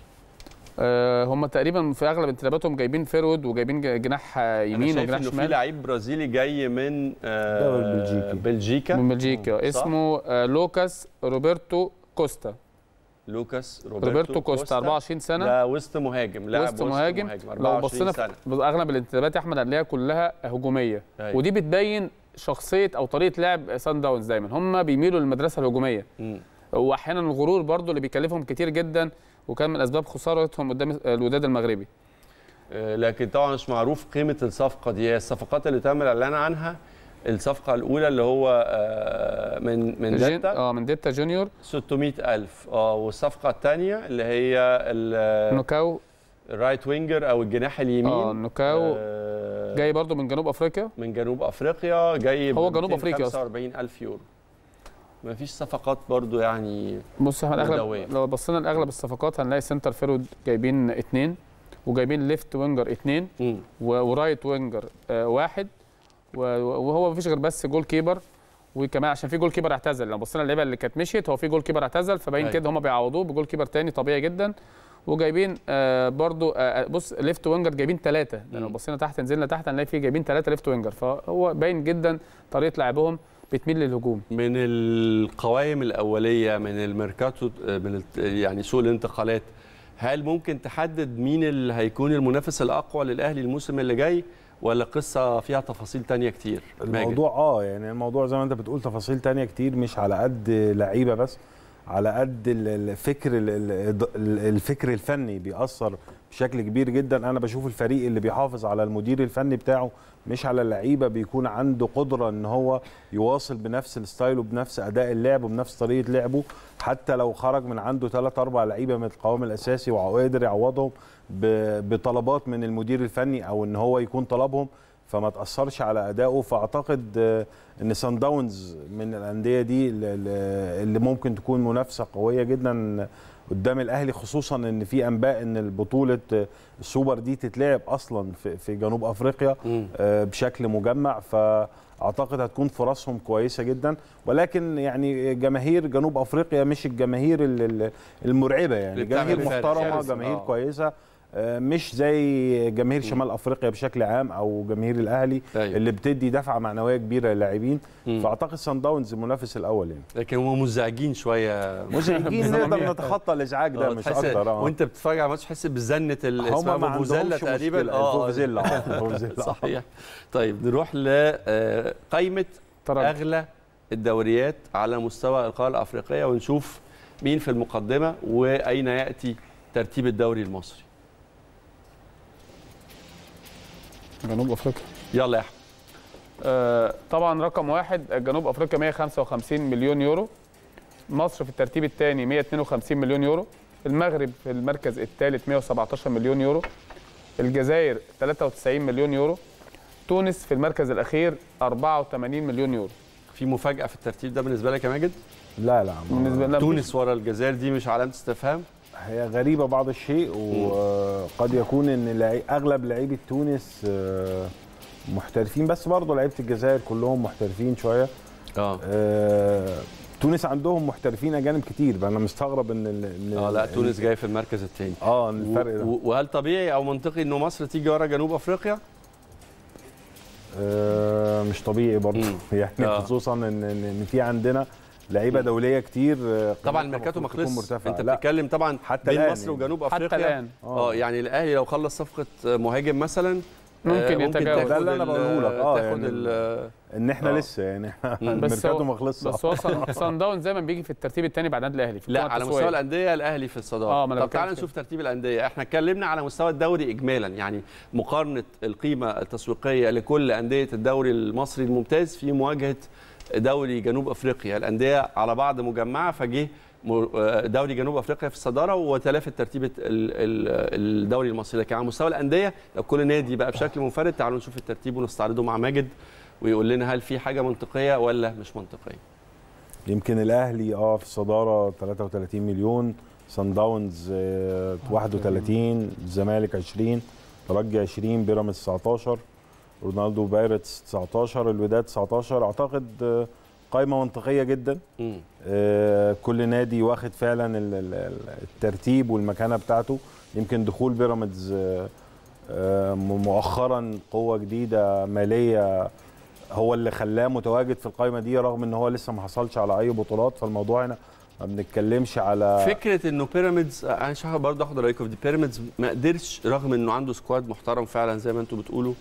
آه هم تقريبا في اغلب انتداباتهم جايبين فيرود وجايبين ج- جناح آه، انا يمين شايف وجناح انه في شمال لعيب برازيلي جاي من آه، الدوري البلجيكي. بلجيكا من بلجيكا صح؟ اسمه آه لوكاس روبرتو كوستا لوكاس روبرتو, روبرتو كوستا 24 سنه ده وسط مهاجم لاعب وسط مهاجم لو 24 بصينا سنه في اغلب الانتدابات يا احمد هنلاقيها كلها هجوميه أيوة. ودي بتبين شخصيه او طريقه لعب سان داونز دايما هم بيميلوا للمدرسه الهجوميه مم. واحيانا الغرور برضو اللي بيكلفهم كتير جدا وكان من اسباب خسارتهم قدام الوداد المغربي آه، لكن طبعا مش معروف قيمه الصفقه دي هي الصفقات اللي تم الاعلان عنها الصفقه الاولى اللي هو آه، من من جين- داتا اه من ديتا جونيور 600000 اه والصفقه الثانيه اللي هي ال- نوكاو الرايت وينجر او الجناح اليمين اه نوكاو آه، جاي برضو من جنوب افريقيا من جنوب افريقيا جاي هو جنوب أفريقيا أصلاً. 45000 يورو ما فيش صفقات برضو يعني بص احنا مدوية. اغلب لو بصينا لاغلب الصفقات هنلاقي سنتر فيرود جايبين اثنين وجايبين ليفت وينجر اثنين مم. و- ورايت وينجر آه واحد و- وهو مفيش غير بس جول كيبر وكمان عشان في جول كيبر اعتزل لو بصينا اللعيبه اللي كانت مشيت هو في جول كيبر اعتزل فباين أيوة. كده هم بيعوضوه بجول كيبر تاني طبيعي جدا وجايبين آه برضو آه بص ليفت وينجر جايبين ثلاثه لو مم. بصينا تحت نزلنا تحت هنلاقي في جايبين ثلاثه ليفت وينجر فهو باين جدا طريقه لعبهم بتميل للهجوم من القوائم الاوليه من الميركاتو من الت- يعني سوق الانتقالات هل ممكن تحدد مين اللي هيكون المنافس الاقوى للاهلي الموسم اللي جاي ولا قصه فيها تفاصيل تانية كتير ماجد؟ الموضوع اه يعني الموضوع زي ما انت بتقول تفاصيل تانية كتير مش على قد لعيبه بس على قد ال- الفكر ال- ال- ال- الفكر الفني بيأثر بشكل كبير جدا انا بشوف الفريق اللي بيحافظ على المدير الفني بتاعه مش على اللعيبه بيكون عنده قدره ان هو يواصل بنفس الستايل وبنفس اداء اللعب وبنفس طريقه لعبه حتى لو خرج من عنده ثلاث اربع لعيبه من القوام الاساسي وقادر يعوضهم ب- بطلبات من المدير الفني او ان هو يكون طلبهم فما تاثرش على ادائه فاعتقد آه، ان سان داونز من الانديه دي اللي- اللي ممكن تكون منافسه قويه جدا قدام الاهلي خصوصا ان في انباء ان البطوله آه، السوبر دي تتلعب اصلا في في جنوب افريقيا مم. آه، بشكل مجمع فاعتقد هتكون فرصهم كويسه جدا ولكن يعني جماهير جنوب افريقيا مش الجماهير ال- ال- المرعبه يعني اللي بتعمل جماهير فارق. محترمه فارق. جماهير آه. كويسه آه، مش زي جماهير شمال افريقيا بشكل عام او جماهير الاهلي أيوة. اللي بتدي دفعه معنويه كبيره للاعبين مم. فاعتقد سان داونز المنافس الاول يعني لكن هم مزعجين شويه مزعجين نقدر نتخطى الازعاج ده آه، مش تحس- اكتر اه وانت بتتفرج على الماتش تحس بزنه ال- اسمها هم ما فوفوزيلا عندهمش تقريبا مشكله الفوفوزيلا آه، الفوفوزيلا. صحيح طيب نروح لقائمه ترجي اغلى الدوريات على مستوى القاره الافريقيه ونشوف مين في المقدمه واين ياتي ترتيب الدوري المصري جنوب افريقيا يلا يا احمد آه، طبعا رقم واحد جنوب افريقيا 155 مليون يورو مصر في الترتيب الثاني 152 مليون يورو المغرب في المركز الثالث 117 مليون يورو الجزائر 93 مليون يورو تونس في المركز الاخير 84 مليون يورو في مفاجاه في الترتيب ده بالنسبه لك يا ماجد لا لا ما- بالنسبه لنا تونس ورا الجزائر دي مش علامه استفهام هي غريبه بعض الشيء وقد يكون ان لعي- اغلب لعيبه تونس آه، محترفين بس برضه لعيبه الجزائر كلهم محترفين شويه اه آه، تونس عندهم محترفين اجانب كتير فانا مستغرب ان ال- ان اه لا ال- تونس جاي في المركز الثاني اه إن الفرق ده وهل طبيعي او منطقي انه مصر تيجي ورا جنوب افريقيا؟ آه، مش طبيعي برضه مم. يعني آه. خصوصا ان ان إن في عندنا لعيبه دوليه كتير آه، طبعا قيمتها الميركاتو ما المفروض تكون خلص مرتفعة. انت لا بتتكلم طبعا حتى بين الآن مصر يعني. وجنوب حتى افريقيا الان اه يعني الاهلي لو خلص صفقه مهاجم مثلا ممكن آه، يتجاوز. تاخد ده اللي أنا ال- بقوله لك. آه، تاخد يعني ال- ان احنا آه. لسه يعني احنا مم. بس الميركاتو هو- ما خلصش بس هو صن- صن داونز دايما بيجي في الترتيب الثاني بعد النادي الاهلي في لا القائمة على مستوى التسويقية. الانديه الاهلي في الصداره آه، ما أنا طب بتكلم تعال في نشوف ترتيب الانديه احنا اتكلمنا على مستوى الدوري اجمالا يعني مقارنه القيمه التسويقيه لكل انديه الدوري المصري الممتاز في مواجهه دوري جنوب افريقيا الانديه على بعض مجمعه فجه دوري جنوب افريقيا في الصداره وتلافت ترتيب الدوري المصري لكن على مستوى الانديه لو كل نادي بقى بشكل منفرد تعالوا نشوف الترتيب ونستعرضه مع ماجد ويقول لنا هل في حاجه منطقيه ولا مش منطقيه يمكن الاهلي اه في الصداره 33 مليون سان داونز آه 31 الزمالك 20 ترجي 20 بيراميدز 19 رونالدو بايرتس 19 الوداد 19 اعتقد آه قائمه منطقيه جدا آه كل نادي واخد فعلا الترتيب والمكانه بتاعته يمكن دخول بيراميدز آه مؤخرا قوه جديده ماليه هو اللي خلاه متواجد في القائمه دي رغم ان هو لسه ما حصلش على اي بطولات فالموضوع هنا ما بنتكلمش على فكره انه بيراميدز انا مش برضه اخد رايكم في دي بيراميدز ما قدرش رغم انه عنده سكواد محترم فعلا زي ما انتم بتقولوا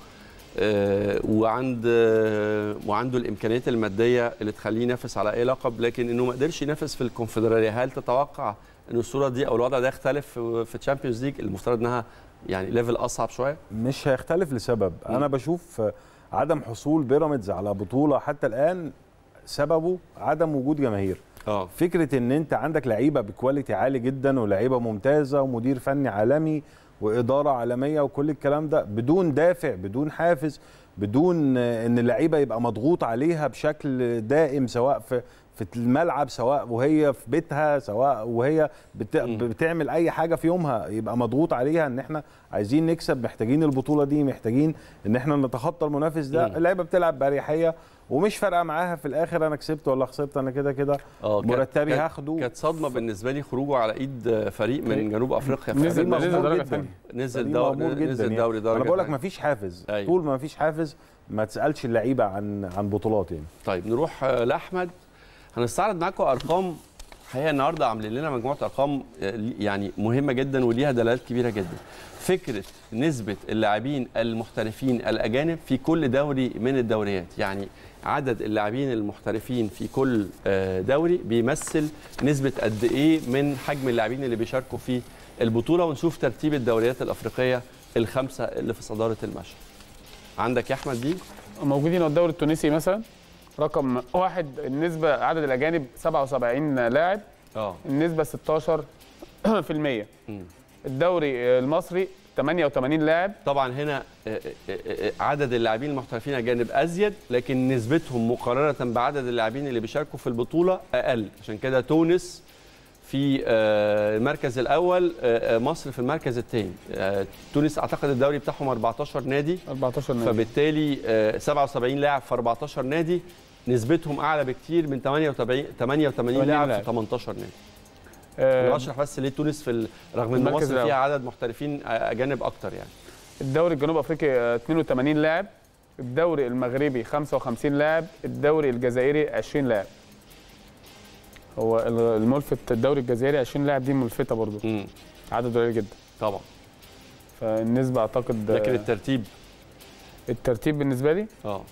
آه وعند آه وعنده الامكانيات الماديه اللي تخليه ينافس على اي لقب لكن انه ما قدرش ينافس في الكونفدراليه هل تتوقع ان الصوره دي او الوضع ده يختلف في الشامبيونز ليج المفترض انها يعني ليفل اصعب شويه مش هيختلف لسبب م. انا بشوف عدم حصول بيراميدز على بطوله حتى الان سببه عدم وجود جماهير اه فكره ان انت عندك لعيبه بكواليتي عالي جدا ولاعيبه ممتازه ومدير فني عالمي واداره عالميه وكل الكلام ده بدون دافع بدون حافز بدون ان اللعيبه يبقى مضغوط عليها بشكل دائم سواء في في الملعب سواء وهي في بيتها سواء وهي بت... بتعمل اي حاجه في يومها يبقى مضغوط عليها ان احنا عايزين نكسب محتاجين البطوله دي محتاجين ان احنا نتخطى المنافس ده اللعيبه بتلعب باريحيه ومش فارقه معاها في الاخر انا كسبت ولا خسرت انا كده كده مرتبي هاخده كانت صدمه بالنسبه لي خروجه على ايد فريق من جنوب افريقيا نزل نزل درجه ثانيه نزل دوري نزل دوري درجه انا بقول لك ما فيش حافز أيوه. طول ما فيش حافز ما تسالش اللعيبه عن عن بطولات يعني طيب نروح لاحمد هنستعرض معاكم ارقام هي النهارده عاملين لنا مجموعه ارقام يعني مهمه جدا وليها دلالات كبيره جدا فكره نسبه اللاعبين المحترفين الاجانب في كل دوري من الدوريات يعني عدد اللاعبين المحترفين في كل دوري بيمثل نسبه قد ايه من حجم اللاعبين اللي بيشاركوا في البطوله ونشوف ترتيب الدوريات الافريقيه الخمسه اللي في صداره المشهد عندك يا احمد دي موجودين الدوري التونسي مثلا رقم واحد النسبة عدد الأجانب 77 لاعب اه النسبة 16% الدوري المصري 88 لاعب طبعا هنا عدد اللاعبين المحترفين اجانب ازيد لكن نسبتهم مقارنه بعدد اللاعبين اللي بيشاركوا في البطوله اقل عشان كده تونس في المركز الاول مصر في المركز الثاني تونس اعتقد الدوري بتاعهم 14 نادي 14 نادي فبالتالي 77 لاعب في 14 نادي نسبتهم اعلى بكتير من 88 88 لاعب في 18 نادي انا بشرح بس ليه تونس في رغم ان مصر فيها عدد محترفين اجانب اكتر يعني الدوري الجنوب افريقي 82 لاعب الدوري المغربي 55 لاعب الدوري الجزائري 20 لاعب هو الملفت الدوري الجزائري 20 لاعب دي ملفته برضه عدد قليل جدا طبعا فالنسبه اعتقد لكن الترتيب الترتيب بالنسبه لي اه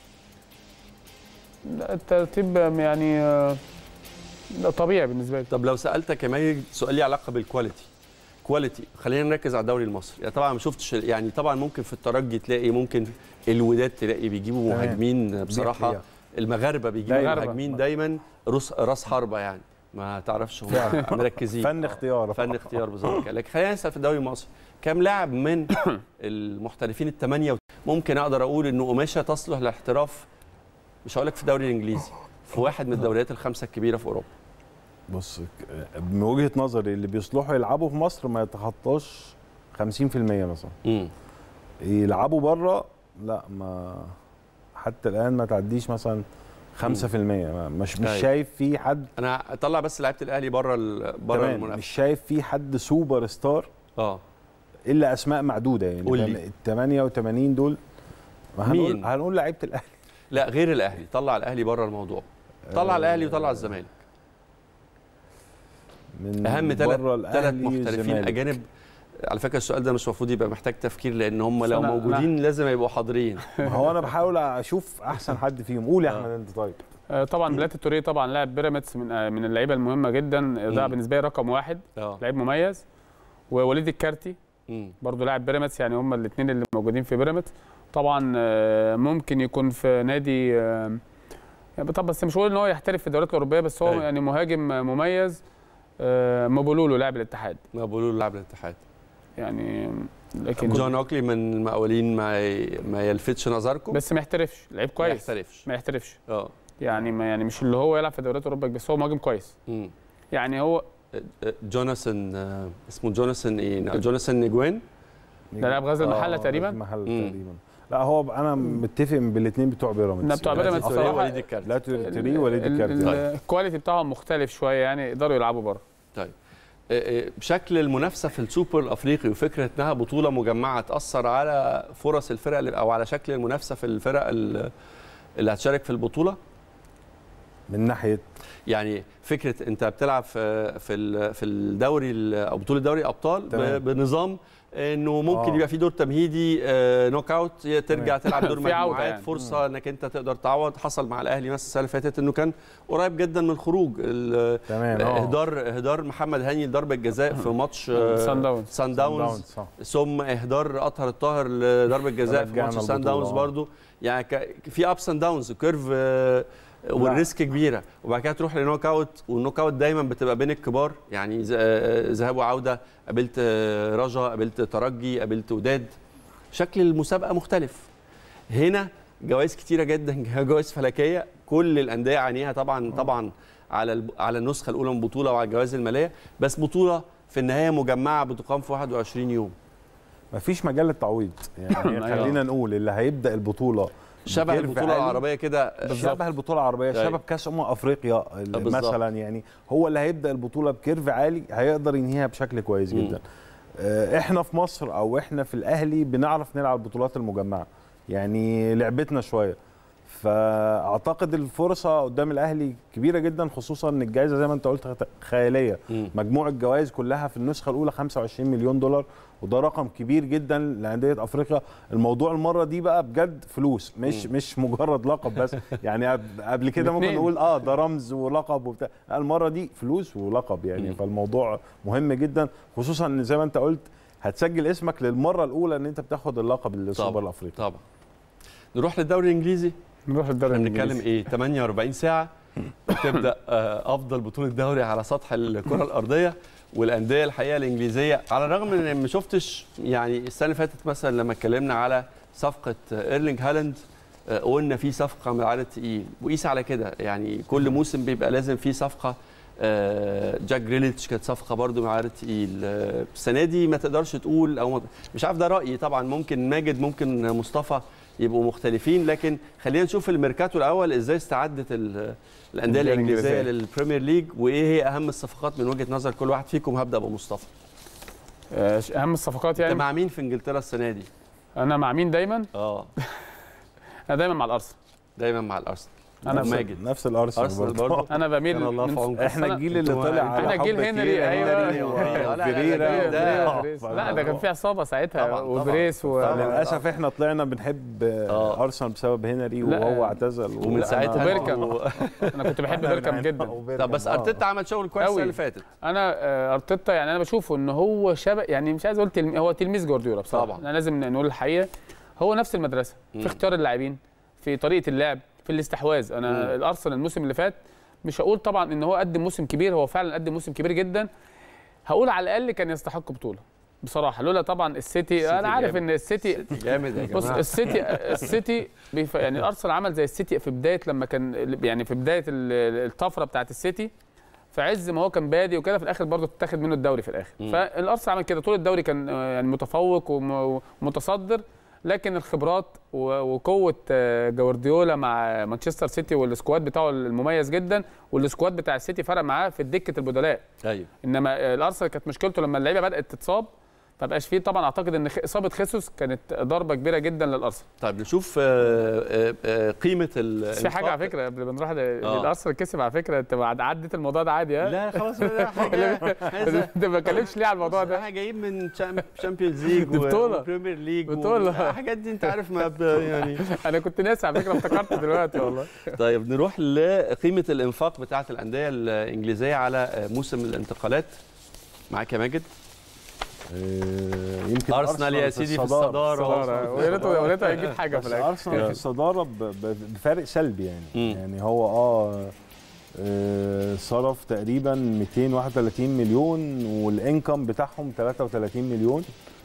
الترتيب يعني ده طبيعي بالنسبه لي طب لو سالتك يا ماجد سؤال ليه علاقه بالكواليتي كواليتي خلينا نركز على الدوري المصري يعني طبعا ما شفتش يعني طبعا ممكن في الترجي تلاقي ممكن الوداد تلاقي بيجيبوا مهاجمين بصراحه المغاربه بيجيبوا مهاجمين دايما راس راس حربه يعني ما تعرفش هم مركزين فن اختيار فن اختيار بالظبط لكن خلينا نسال في الدوري المصري كم لاعب من المحترفين الثمانيه ممكن اقدر اقول انه قماشه تصلح للاحتراف مش هقول لك في الدوري الانجليزي في واحد من الدوريات الخمسه الكبيره في اوروبا بص من وجهه نظري اللي بيصلحوا يلعبوا في مصر ما يتخطاش 50% مثلا امم يلعبوا بره لا ما حتى الان ما تعديش مثلا 5% مش مش شايف في حد انا اطلع بس لعيبه الاهلي بره بره المنافسه مش شايف في حد سوبر ستار اه الا اسماء معدوده يعني قول لي ال 88 دول هنقول مين؟ هنقول لعيبه الاهلي لا غير الاهلي طلع الاهلي بره الموضوع طلع الاهلي وطلع الزمالك من اهم ثلاث بره ثلاث الأهلي محترفين والزمالك. اجانب على فكره السؤال ده مش المفروض يبقى محتاج تفكير لان هم لو أنا- موجودين لازم يبقوا حاضرين ما هو انا بحاول اشوف احسن حد فيهم قول يا آه. احمد انت طيب آه، طبعا بلات التوريه طبعا لاعب بيراميدز من آه، من اللعيبه المهمه جدا ده مم. بالنسبه لي رقم واحد اه لعيب مميز ووليد الكارتي مم. برضه لاعب بيراميدز يعني هم الاثنين اللي موجودين في بيراميدز طبعا آه، ممكن يكون في نادي آه، يعني طب بس مش هقول ان هو يحترف في الدوريات الاوروبيه بس هو أيوة. يعني مهاجم مميز آه، مبولولو لاعب الاتحاد ما بيقولوا له لاعب الاتحاد يعني لكن جون اوكلي من المقاولين ما ي- ما يلفتش نظركم بس ما يحترفش لعيب ما كويس يحترفش ما يحترفش اه يعني ما يعني مش اللي هو يلعب في دوريات اوروبا بس هو مهاجم كويس مم. يعني هو جوناثان آه، اسمه جوناثان ايه جوناثان نيجوين ده لاعب غزل المحله آه، تقريبا المحل مم. تقريبا لا هو انا متفق بالاثنين بتوع بيراميدز لا، بتوع بيراميدز لا، بصراحة- وليد الكارت. لا تري وليد ال- ال- الكارت الكواليتي بتاعهم مختلف شويه يعني يقدروا يلعبوا بره طيب آه، آه، بشكل المنافسه في السوبر الافريقي وفكره انها بطوله مجمعه تاثر على فرص الفرق اللي- او على شكل المنافسه في الفرق ال- اللي هتشارك في البطوله من ناحيه يعني فكره انت بتلعب في في ال- في الدوري ال- او بطوله دوري ابطال تمام. ب- بنظام انه ممكن آه. يبقى في دور تمهيدي آه، نوك اوت ترجع تلعب دور في عودة مجموعات يعني. فرصه انك انت تقدر تعوض حصل مع الاهلي مثلا السنه اللي فاتت انه كان قريب جدا من الخروج ال- تمام آه. اهدار اهدار محمد هاني لضربه جزاء في ماتش سان داونز سان داونز داونز صح ثم اهدار اطهر الطاهر لضربه جزاء في رجعنا ماتش سان البطولة، داونز آه. برضو يعني ك- في ابس اند داونز كيرف آه، والريسك كبيره وبعد كده تروح لنوك اوت والنوك اوت دايما بتبقى بين الكبار يعني ز- آه، ذهاب وعوده قابلت آه، رجا قابلت ترجي قابلت وداد شكل المسابقه مختلف هنا جوائز كتيره جدا جوائز فلكيه كل الانديه عينيها طبعا طبعا على الب- على النسخه الاولى من البطوله وعلى الجوائز الماليه بس بطوله في النهايه مجمعه بتقام في 21 يوم مفيش مجال للتعويض يعني أيوة. خلينا نقول اللي هيبدا البطوله شبه بكيرف البطوله عالي. العربيه كده شبه البطوله العربيه أيوة. شبه كاس امم افريقيا بالظبط. مثلا يعني هو اللي هيبدا البطوله بكيرف عالي هيقدر ينهيها بشكل كويس مم. جدا آه، احنا في مصر او احنا في الاهلي بنعرف نلعب البطولات المجمعه يعني لعبتنا شويه فاعتقد الفرصه قدام الاهلي كبيره جدا خصوصا ان الجائزه زي ما انت قلت خت- خياليه مم. مجموع الجوائز كلها في النسخه الاولى 25 مليون دولار وده رقم كبير جدا لانديه افريقيا الموضوع المره دي بقى بجد فلوس مش مم. مش مجرد لقب بس يعني قبل- قبل كده ممكن الاتنين. نقول اه ده رمز ولقب وبتاع لا، المره دي فلوس ولقب يعني مم. فالموضوع مهم جدا خصوصا ان زي ما انت قلت هتسجل اسمك للمره الاولى ان انت بتاخد اللقب السوبر طبعا. الافريقي طبعا نروح للدوري الانجليزي نروح الدوري احنا بنتكلم الانجليزي ايه 48 ساعه تبدا آه، افضل بطوله دوري على سطح الكره الارضيه والانديه الحقيقه الانجليزيه على الرغم من ان ما شفتش يعني السنه اللي فاتت مثلا لما اتكلمنا على صفقه آه، ايرلينج هالاند آه، قلنا في صفقه من العدد تقيل وقيس على كده يعني كل موسم بيبقى لازم في صفقه آه، جاك جريليتش كانت صفقه برده من العدد تقيل آه، السنه دي ما تقدرش تقول او ما- مش عارف ده رايي طبعا ممكن ماجد ممكن مصطفى يبقوا مختلفين لكن خلينا نشوف الميركاتو الاول ازاي استعدت ال- الانديه الأندية الانجليزيه الإنجليزية. للبريمير ليج وايه هي اهم الصفقات من وجهه نظر كل واحد فيكم هبدا بمصطفى آه، اهم الصفقات انت يعني مع مين في انجلترا السنه دي انا مع مين دايما اه انا دايما مع الارسنال دايما مع الارسنال انا نفس- ماجد. نفس الارسنال ارسنال برضه برضه انا بميل كان الله من- في عونكم. احنا أنا- الجيل اللي انتوا- طلع على احنا جيل حب هنري، كيري، أيوة. هنري أيوة. لا، لا، لا، وفيريرا لا، ده- آه، بريس. فالموضوع- لا ده كان في عصابه ساعتها طبعاً، طبعاً. وبريس و... طبعاً. للاسف احنا طلعنا بنحب آه. ارسنال بسبب هنري لا. وهو اعتزل ومن وأنا- ساعتها وبيركام. و- انا كنت بحب إحنا بيركام بنعمل- جدا وبيركام، طب بس آه. ارتيتا عمل شغل كويس السنه أوي. اللي فاتت انا آه، ارتيتا يعني انا بشوفه ان هو شبه يعني مش عايز اقول تلم... هو تلميذ جوارديولا بصراحه طبعاً. احنا لازم نقول الحقيقه هو نفس المدرسه مم. في اختيار اللاعبين في طريقه اللعب في الاستحواذ انا مم. الارسنال الموسم اللي فات مش هقول طبعا ان هو قدم موسم كبير هو فعلا قدم موسم كبير جدا هقول على الاقل كان يستحق بطوله بصراحه لولا طبعا السيتي, السيتي انا عارف جامد. ان السيتي جامد يا بص جماعه السيتي السيتي بيف... يعني الارسنال عمل زي السيتي في بدايه لما كان يعني في بدايه ال- الطفره بتاعت السيتي في عز ما هو كان بادي وكده في الاخر برضه اتاخد منه الدوري في الاخر مم. فالارسنال عمل كده طول الدوري كان آه، يعني متفوق وم- ومتصدر لكن الخبرات و- وقوه آه، جوارديولا مع مانشستر سيتي والسكواد بتاعه المميز جدا والسكواد بتاع السيتي فرق معاه في دكه البدلاء ايوه انما آه، الارسنال كانت مشكلته لما اللعيبه بدات تتصاب ما بقاش فيه طبعا اعتقد ان خ- اصابه خيسوس كانت ضربه كبيره جدا للارسنال طيب نشوف آه، آه، آه، قيمه ال بس في حاجه الإنفاق. على فكره قبل ما نروح ل- آه. الارسنال كسب على فكره انت بعد عدت الموضوع ده عادي ها لا خلاص ده حاجه عايزة- انت ما بتكلمش ليه على الموضوع ده احنا جايين من تشامبيونز ليج دي بطولة. وبريمير ليج بطولة. الحاجات دي انت عارف ما ب- يعني انا كنت ناسي على فكره افتكرت دلوقتي والله طيب نروح لقيمه الانفاق بتاعه الانديه الانجليزيه على موسم الانتقالات معاك يا ماجد آه، يمكن ارسنال يا سيدي في الصداره صدارة. ويا ريته ويا ريته هيجيب حاجه في بس الاخر ارسنال في الصداره ب- ب- بفارق سلبي يعني مم. يعني هو اه آه، صرف تقريبا 231 مليون والانكم بتاعهم 33 مليون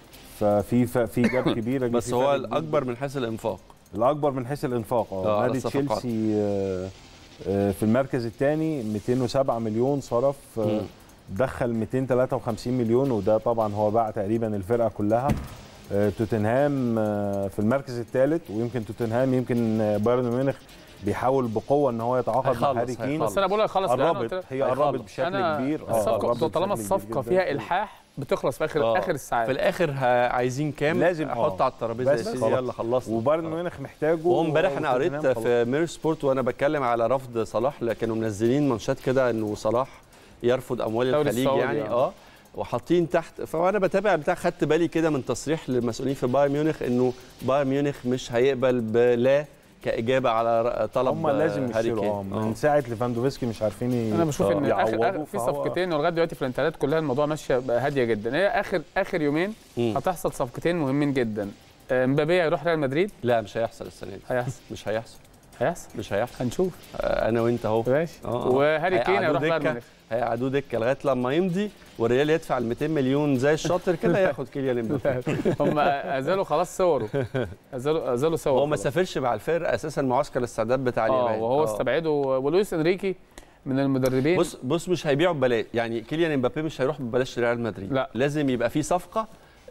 ففي ف- في جاب كبيره بس في هو فرق الاكبر من حيث الانفاق الاكبر من حيث الانفاق آه، اه على نادي الصفقات. تشيلسي آه، آه، في المركز الثاني 207 مليون صرف آه، مم. دخل 253 مليون وده طبعا هو باع تقريبا الفرقه كلها آه، توتنهام آه، في المركز الثالث ويمكن توتنهام يمكن آه، بايرن ميونخ بيحاول بقوه ان هو يتعاقد مع هيخلص، هاري كين هيخلص. بس انا بقول لك خلص لأن أنا قلت قربت لك- هي هيخلص. قربت بشكل انا كبير آه، الصفقه قربت طالما بشكل الصفقه كبير فيها جداً. الحاح بتخلص في اخر آه. اخر الساعات في الاخر ه- عايزين كام لازم، احط آه. على الترابيزه بس يا سيدي خلاص. يلا خلصنا وبايرن آه. ميونخ محتاجه وهو امبارح انا قريت وتوتنهام خلاص. في ميرور سبورت وانا بتكلم على رفض صلاح لا كانوا منزلين مانشات كده انه صلاح يرفض اموال الدوري الخليج السعودي، يعني آه. اه وحاطين تحت فانا بتابع بتاع خدت بالي كده من تصريح للمسؤولين في بايرن ميونخ انه بايرن ميونخ مش هيقبل بلا كاجابه على ر- طلب هم لازم هاري يشتروا كين. اه من ساعه ليفاندوفسكي مش عارفين ي- انا بشوف ان اخر يعوضوا، آخر- في فهو- صفقتين ولغايه دلوقتي في الانتقالات كلها الموضوع ماشيه بقى هاديه جدا هي اخر اخر يومين مم. هتحصل صفقتين مهمين جدا آه، مبابي هيروح ريال مدريد لا مش هيحصل السنه دي هيحصل مش هيحصل هيحصل مش هيحصل هنشوف آه، انا وانت اهو ماشي آه، آه. وهاري كين هيقعدوه هيروح بايرن دكة. ميونخ هيقعدوه دكه لغايه لما يمضي والريال يدفع ال 200 مليون زي الشاطر كده ياخد كيليان امبابي هم ازالوا خلاص صوره ازالوا ازالوا صور هو ما خلاص. سافرش مع الفرقه اساسا معسكر الاستعداد بتاع اه اليابان وهو آه. استبعده ولويس انريكي من المدربين بص بص مش هيبيعوا ببلاش يعني كيليان امبابي مش هيروح ببلاش ريال مدريد لا. لازم يبقى في صفقه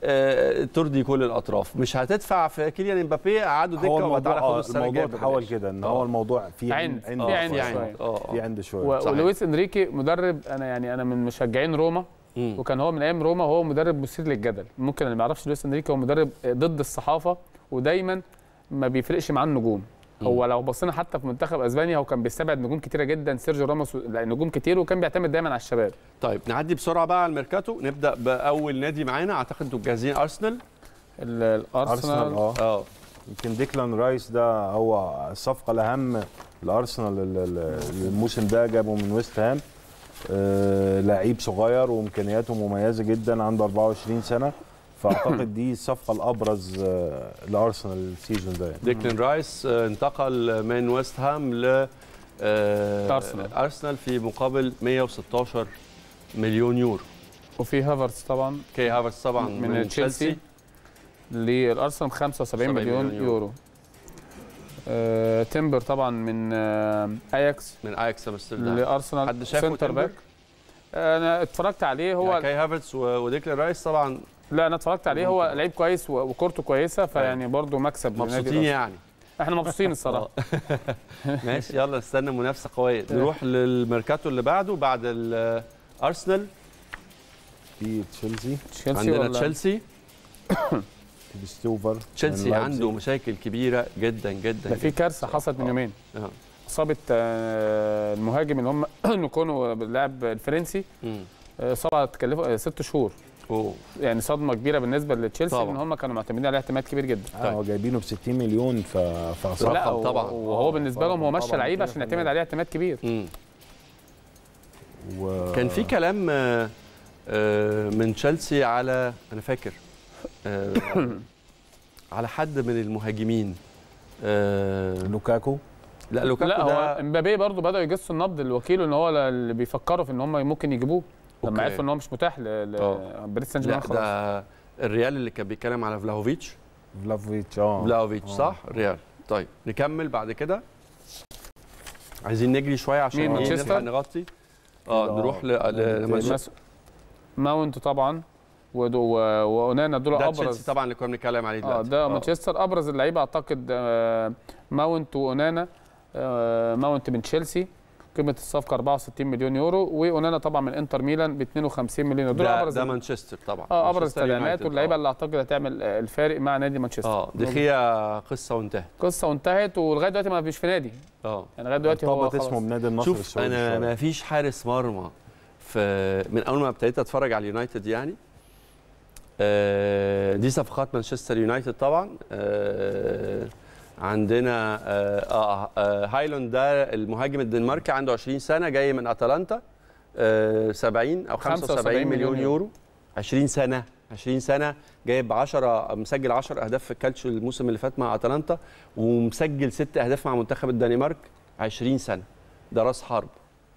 آه، ترضي كل الاطراف مش هتدفع في كيليان امبابي قعدوا دكه هو الموضوع وتعالى خد آه، السنه الموضوع الجايه تحول ببلاش. كده ان آه. هو الموضوع في عند. عند في اه عند في شوية. عند اه في آه. عند شويه و- صحيح. ولويس انريكي مدرب انا يعني انا من مشجعين روما مم. وكان هو من ايام روما هو مدرب مثير للجدل ممكن اللي ما يعرفش لويس انريكي هو مدرب ضد الصحافه ودايما ما بيفرقش معاه النجوم هو لو بصينا حتى في منتخب اسبانيا هو كان بيستبعد نجوم كتيره جدا سيرجيو راموس و- لا، نجوم كتير وكان بيعتمد دايما على الشباب طيب نعدي بسرعه بقى على الميركاتو نبدا باول نادي معانا اعتقد انتوا جاهزين ارسنال ال- ارسنال الارسنال اه اه يمكن ديكلان رايس ده هو الصفقه الاهم لارسنال ال- ال- الموسم ده جابه من ويست هام آه لعيب صغير وامكانياته مميزه جدا عنده 24 سنه فاعتقد دي الصفقه الابرز آه لارسنال السيزون ده يعني. ديكلين رايس آه، انتقل من ويست هام ل آه، أرسنال. ارسنال في مقابل 116 مليون يورو وفي هافرتس طبعا كي هافرتس طبعا من من, تشيلسي. تشيلسي للارسنال 75 70 مليون مليون يورو, يورو. آه، تيمبر طبعا من آه، اياكس من اياكس امستردام لارسنال حد شافه سنتر تيمبر؟ باك انا اتفرجت عليه هو يعني كاي هافرتس و- وديكلين رايس طبعا لا انا اتفرجت عليه هو لعيب كويس و- وكورته كويسه فيعني برضه مكسب لنادي مبسوطين الأرسنال. يعني احنا مبسوطين الصراحه ماشي يلا نستنى منافسه قويه نروح للميركاتو اللي بعده بعد الارسنال في تشيلسي تشيلسي عندنا ولا تشيلسي ستوفر تشيلسي عنده مشاكل كبيره جدا جدا ده في جداً. كارثه حصلت من آه. يومين آه. اصابه آه، المهاجم اللي هم نكونو اللاعب الفرنسي مم. آه، اصابه تكلفه آه، ست شهور اوه يعني صدمه كبيره بالنسبه لتشيلسي طبعاً. ان هم كانوا معتمدين عليه اعتماد كبير جدا اه هو جايبينه ب 60 مليون ف فأصاب. لا رقم طبعاً. وهو بالنسبه لهم هو طبعاً مشى طبعاً لعيب كده عشان يعتمد فنان. عليه اعتماد كبير مم. و... كان في كلام آه، آه، من تشيلسي على انا فاكر آه، على حد من المهاجمين آه، لوكاكو لا لوكاكو لا هو ده امبابي برضه بداوا يجسوا النبض الوكيل ان هو اللي بيفكروا في ان هم ممكن يجيبوه لما أوكي. عرفوا ان هو مش متاح ل- ل- آه. باريس سان لا جيرمان خلاص ده الريال اللي كان بيتكلم على فلاهوفيتش فلافيتش اه فلاهوفيتش آه. صح ريال طيب نكمل بعد كده عايزين نجري شويه عشان مين، إيه مانشستر؟ نلحق نغطي اه آه. نروح ل- ل- لمانشستر مس- ماونت طبعا ودو- و- واونانا دول ده ابرز تشيلسي طبعا اللي كنا بنتكلم عليه اه دلوقتي ده مانشستر ابرز اللعيبه اعتقد آه، ماونت واونانا آه، ماونت من تشيلسي قيمه الصفقه 64 مليون يورو واونانا طبعا من انتر ميلان ب 52 مليون يورو دول ده, ابرز ده مانشستر طبعا اه ابرز مانشستر التدعيمات يونايتد، واللعيبه آه. اللي اعتقد هتعمل آه، الفارق مع نادي مانشستر اه دخيا قصه وانتهت قصه وانتهت ولغايه دلوقتي ما فيش في نادي اه يعني لغايه دلوقتي هو ارتبط خلاص. اسمه بنادي النصر شوف السعودي انا شوية. ما فيش حارس مرمى في من اول ما ابتديت اتفرج على اليونايتد يعني آه دي صفقات مانشستر يونايتد طبعا آه عندنا آه, آه, آه هايلاند ده المهاجم الدنماركي عنده 20 سنه جاي من اتلانتا آه 70 او 75 مليون يورو 20 سنه 20 سنه جايب 10 مسجل 10 اهداف في الكالتشو الموسم اللي فات مع اتلانتا ومسجل 6 اهداف مع منتخب الدنمارك 20 سنه ده راس حرب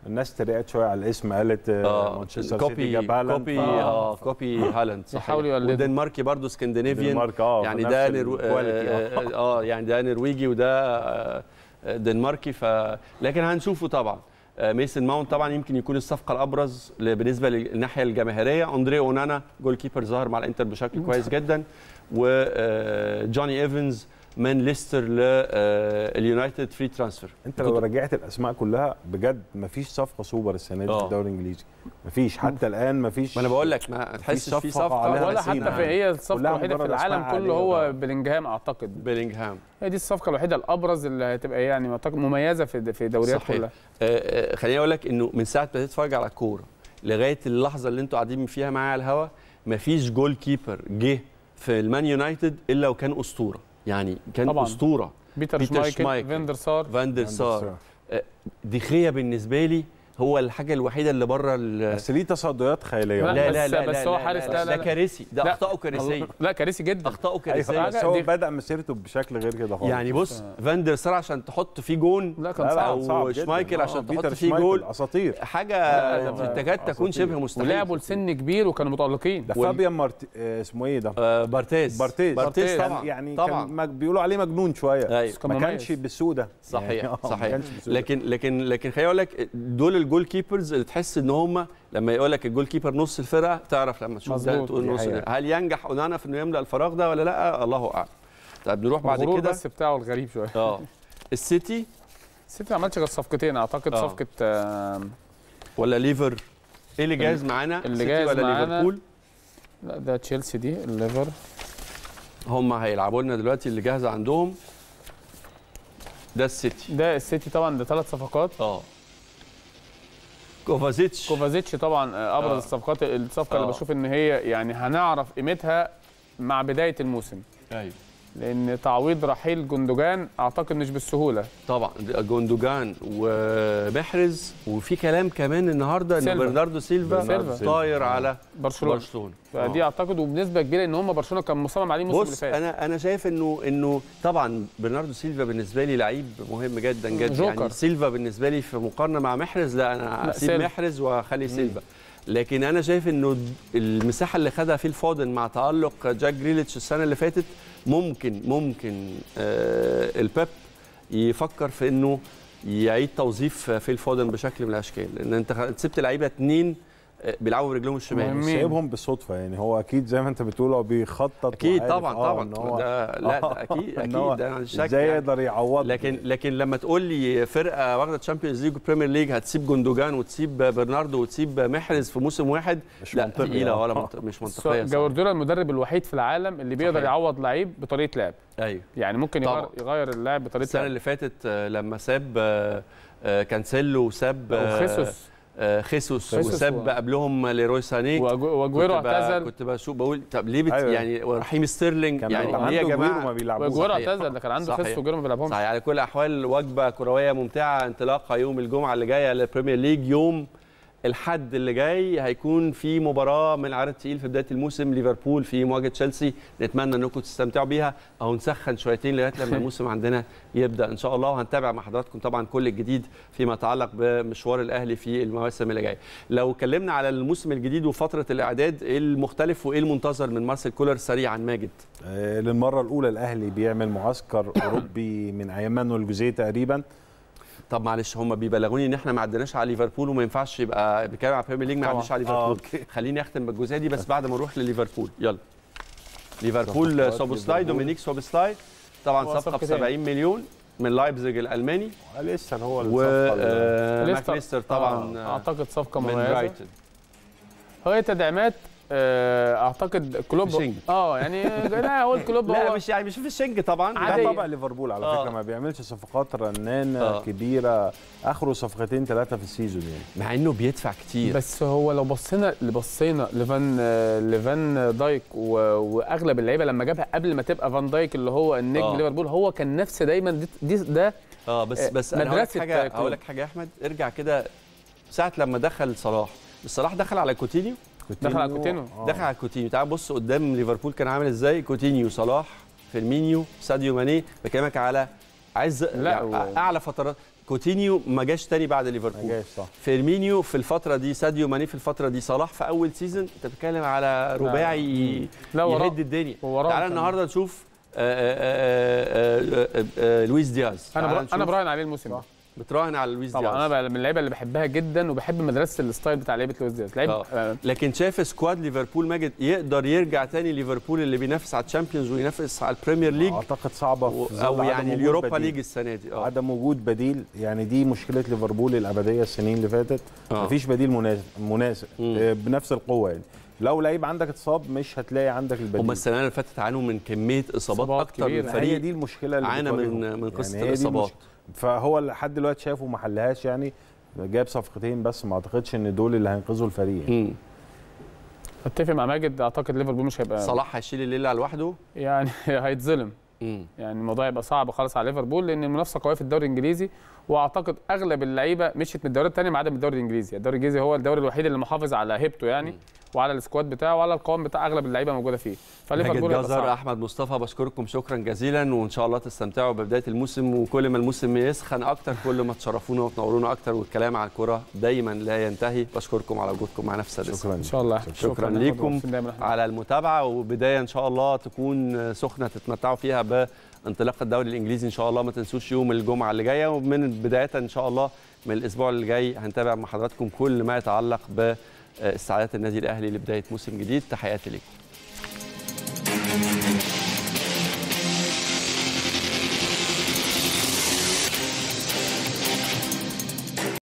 الناس تريقت شويه على الاسم قالت آه، مانشستر سيتي كوبي جاب هالاند كوبي ف- اه كوبي هالاند صحيح يحاولوا يقلدوا. والدنماركي برضه سكندنافيان الدنمارك اه يعني بنفس ده نرو... الكواليتي، آه. اه آه، يعني ده نرويجي وده آه، دنماركي ف لكن هنشوفه طبعا آه، ميسن ماونت طبعا يمكن يكون الصفقه الابرز ل- بالنسبه للناحيه الجماهيريه اندري اونانا جول كيبر ظهر مع الانتر بشكل كويس جدا وجوني ايفنز من ليستر لليونايتد فري ترانسفير انت لو رجعت الاسماء كلها بجد مفيش صفقه سوبر السنه دي آه. في الدوري الانجليزي مفيش حتى الان مفيش ما انا بقول لك ما تحسش في صفقة صفقه عليها ولا نسينا. حتى في هي الصفقه كلها الوحيده في مجرد العالم أسماء كله عادية. هو بلينجهام اعتقد بيلينغهام هي دي الصفقه الوحيده الابرز اللي هتبقى يعني أعتقد مميزه في في دوريات صحيح. كلها آه، آه، خليني اقول لك انه من ساعه ما تتفرج على الكوره لغايه اللحظه اللي انتوا قاعدين فيها معايا على الهوا مفيش جول كيبر جه في المان يونايتد الا وكان اسطوره يعني كان طبعاً. اسطوره بيتر, بيتر شمايكل شمايكل. فيندر سار فاندر سار دخيه بالنسبه لي هو الحاجه الوحيده اللي بره ال- بس ليه تصديات خياليه لا، لا بس- لا لا بس لا هو لا حارس- لا لا، لا، ده لا. كارثي ده لا. اخطائه كارثيه لا كارثي جدا اخطائه كارثيه ايوه بس هو دي- بدا مسيرته بشكل غير كده خالص يعني بص فاندر سار عشان تحط فيه جون لا كان لا، لا، صعب صعب او جداً. شمايكل آه، عشان بيتر تحط فيه شمايكل جول اساطير حاجه لا، ده تكاد تكون أساطير. شبه مستحيل ولعبوا لسن كبير وكانوا متالقين ده وال- فابيان مارت... آه، اسمه ايه ده آه، بارتيز بارتيز بارتيز بارتيز. طبعا يعني طبعا كان مج... بيقولوا عليه مجنون شويه ايوه كان ما مميز. كانش بالسوء ده صحيح يعني، آه، ما صحيح كانش بالسوء ده. لكن لكن لكن خليني اقول لك دول الجول كيبرز اللي تحس ان هم لما يقول لك الجول كيبر نص الفرقه تعرف لما تشوف ده مظبوط، تقول دي نص حقيقة. الفرقة. هل ينجح اونانا في انه يملا الفراغ ده ولا لا الله اعلم طيب نروح بعد الغرور كده بس بتاعه الغريب شويه اه السيتي السيتي ما عملش غير صفقتين اعتقد آه. صفقه آم، ولا ليفر ايه اللي جاهز معانا اللي سيتي جاهز ولا معانا ليفربول لا ده تشيلسي دي الليفر هم هيلعبوا لنا دلوقتي اللي جاهزه عندهم ده السيتي ده السيتي طبعا ده ثلاث صفقات اه كوفازيتش كوفازيتش طبعا آه، ابرز آه. الصفقات الصفقه اللي آه. بشوف ان هي يعني هنعرف قيمتها مع بدايه الموسم ايوه لان تعويض رحيل جندوجان اعتقد مش بالسهوله طبعا جوندوجان ومحرز وفي كلام كمان النهارده ان سيلفا. برناردو سيلفا برناردو سيلفا. طاير على برشلونه برشلونه فدي آه. اعتقد وبنسبه كبيره ان هم برشلونه كان مصمم عليه الموسم اللي بص فات انا انا شايف انه انه طبعا برناردو سيلفا بالنسبه لي لعيب مهم جدا جدا جوكر. يعني سيلفا بالنسبه لي في مقارنه مع محرز لا انا لا، اسيب سيلفا. محرز واخلي سيلفا لكن انا شايف انه المساحه اللي خدها في الفودن مع تالق جاك جريليتش السنه اللي فاتت ممكن ممكن آه البيب يفكر في انه يعيد توظيف في الفودن بشكل من الاشكال لان انت خ- سبت لعيبه اتنين آه، بيلعبوا برجلهم الشمال مهمين. سايبهم بالصدفه يعني هو اكيد زي ما انت بتقول هو بيخطط اكيد وعارف، طبعا آه، طبعا إن هو- ده لا ده اكيد إن هو اكيد ده مش شك ازاي يعني. يقدر يعوض لكن لكن لما تقول لي فرقه واخده تشامبيونز ليج وبريمير ليج هتسيب جوندوجان وتسيب برناردو وتسيب محرز في موسم واحد مش لا منطقي تقيله آه. ولا منطق مش منطقيه سو- صراحة. جوارديولا المدرب الوحيد في العالم اللي بيقدر صحيح. يعوض لعيب بطريقه لعب ايوه يعني ممكن يغير, طبعا. يغير اللاعب بطريقه السنه لعب اللي فاتت آه، لما ساب آه، آه، كانسيلو وساب او آه، خيسوس آه، خيسوس خيسوس وساب و- قبلهم ليروي سانيه وأجو- واجويرو كنت ب- اعتزل كنت بشوف بقول طب ليه بت... أيوة. يعني ورحيم ستيرلينج كان يعني بيبقى ليه يا عنده جويرو ما جماعه بيلعبوش واجويرو صحيح. اعتزل ده كان عنده صحيح. خيسوس وجويرو ما بيلعبهمش صحيح على كل الاحوال وجبه كرويه ممتعه انطلاقها يوم الجمعه اللي جايه للبريمير ليج يوم الحد اللي جاي هيكون في مباراه من العدد التقيل في بدايه الموسم ليفربول في مواجهه تشيلسي نتمنى انكم تستمتعوا بيها او نسخن شويتين لغايه لما الموسم عندنا يبدا ان شاء الله وهنتابع مع حضراتكم طبعا كل الجديد فيما يتعلق بمشوار الاهلي في المواسم اللي جايه لو اتكلمنا على الموسم الجديد وفتره الاعداد ايه المختلف وايه المنتظر من مارسيل كولر سريعا ماجد آه، للمره الاولى الاهلي بيعمل معسكر اوروبي من ايام مانويل جوزيه تقريبا طب معلش هم بيبلغوني ان احنا ما عدناش على ليفربول وما ينفعش يبقى بيتكلم على البريمير ليج ما طبعا. عدناش على آه، ليفربول أوكي. خليني اختم بالجزئيه دي بس بعد ما نروح لليفربول يلا ليفربول صفقات سوبوسلاي ليفربول. دومينيك سوبوسلاي طبعا هو صفقه ب صفقتين. 70 مليون من لايبزيج الالماني لسه هو و الصفقة ال- آه، ليستر. ماكليستر طبعا آه، آه، اعتقد صفقه من مميزه برايتون هي تدعيمات آه، اعتقد كلوب شنج. اه يعني لا هو الكلوب لا هو مش يعني مش في الشنج طبعا عادية. ده طبع ليفربول على آه. فكره ما بيعملش صفقات رنانه آه. كبيره اخره صفقتين ثلاثه في السيزون يعني مع انه بيدفع كتير بس هو لو بصينا اللي بصينا لفان آه، لفان دايك و... واغلب اللعيبه لما جابها قبل ما تبقى فان دايك اللي هو النجم آه. ليفربول هو كان نفس دايما دي, دي ده اه بس آه، بس انا هقول لك مدرسة حاجه كلوب. هقول لك حاجه يا احمد ارجع كده ساعه لما دخل صلاح بس صلاح دخل على كوتينيو دخل على كوتينو. آه. دخل على كوتينيو تعال بص قدام ليفربول كان عامل ازاي كوتينيو صلاح فيرمينيو ساديو ماني بكلمك على عايز لا، يعني و- اعلى فترات كوتينيو ما جاش تاني بعد ما ليفربول جاش صح فيرمينيو في الفتره دي ساديو ماني في الفتره دي صلاح في اول سيزون انت بتتكلم على رباعي لا وراه يهد الدنيا ووراه تعالى كمان. النهارده نشوف آه، آه، آه، آه، آه، لويس دياز انا تعالى برا... انا نشوف. براهن عليه الموسم ده بتراهن على لويس طبعا انا دياز بقى من اللعيبه اللي بحبها جدا وبحب مدرسه الستايل بتاع لعيبه لويس دياز لعيب آه. آه. لكن شايف سكواد ليفربول ماجد يقدر يرجع تاني ليفربول اللي بينافس على الشامبيونز وينافس على البريمير ليج اعتقد صعبه و- في ظل او عدم يعني وجود اليوروبا بديل. ليج السنه دي اه عدم وجود بديل يعني دي مشكله ليفربول الابديه السنين اللي فاتت آه. مفيش بديل مناسب مناسب مم. آه، بنفس القوه يعني لو لعيب عندك اتصاب مش هتلاقي عندك البديل هم السنه اللي فاتت عانوا من كميه اصابات إصابات اكتر من كبيرة. هي فريق دي المشكله اللي عانى بتواجههم. من من قصه هي دي الاصابات المشكلة. فهو لحد دلوقتي شافه ما حلهاش يعني جاب صفقتين بس ما اعتقدش ان دول اللي هينقذوا الفريق يعني. مم. اتفق مع ماجد اعتقد ليفربول مش هيبقى صلاح هيشيل الليله لوحده يعني هيتظلم مم. يعني الموضوع يبقى صعب خالص على ليفربول لان المنافسه قويه في الدوري الانجليزي واعتقد اغلب اللعيبه مشيت من الدوري الثاني ما عدا من الدوري الانجليزي الدوري الانجليزي هو الدوري الوحيد اللي محافظ على هيبته يعني مم. وعلى السكواد بتاعه وعلى القوام بتاع اغلب اللعيبه موجوده فيه ماجد فليفربول هيبقى جزار صعب احمد مصطفى بشكركم شكرا جزيلا وان شاء الله تستمتعوا ببدايه الموسم وكل ما الموسم يسخن اكتر كل ما تشرفونا وتنورونا اكتر والكلام عن الكره دايما لا ينتهي بشكركم على وجودكم معنا في السادسه شكرا ان شاء الله شكرا يا أحمد، ليكم ومبسوطين دايما إحنا على المتابعه وبدايه ان شاء الله تكون سخنه تتمتعوا فيها بانطلاق الدوري الانجليزي ان شاء الله ما تنسوش يوم الجمعه اللي جايه ومن بدايه ان شاء الله من الاسبوع اللي جاي هنتابع مع حضراتكم كل ما يتعلق باستعدادات النادي الاهلي لبدايه موسم جديد تحياتي لكم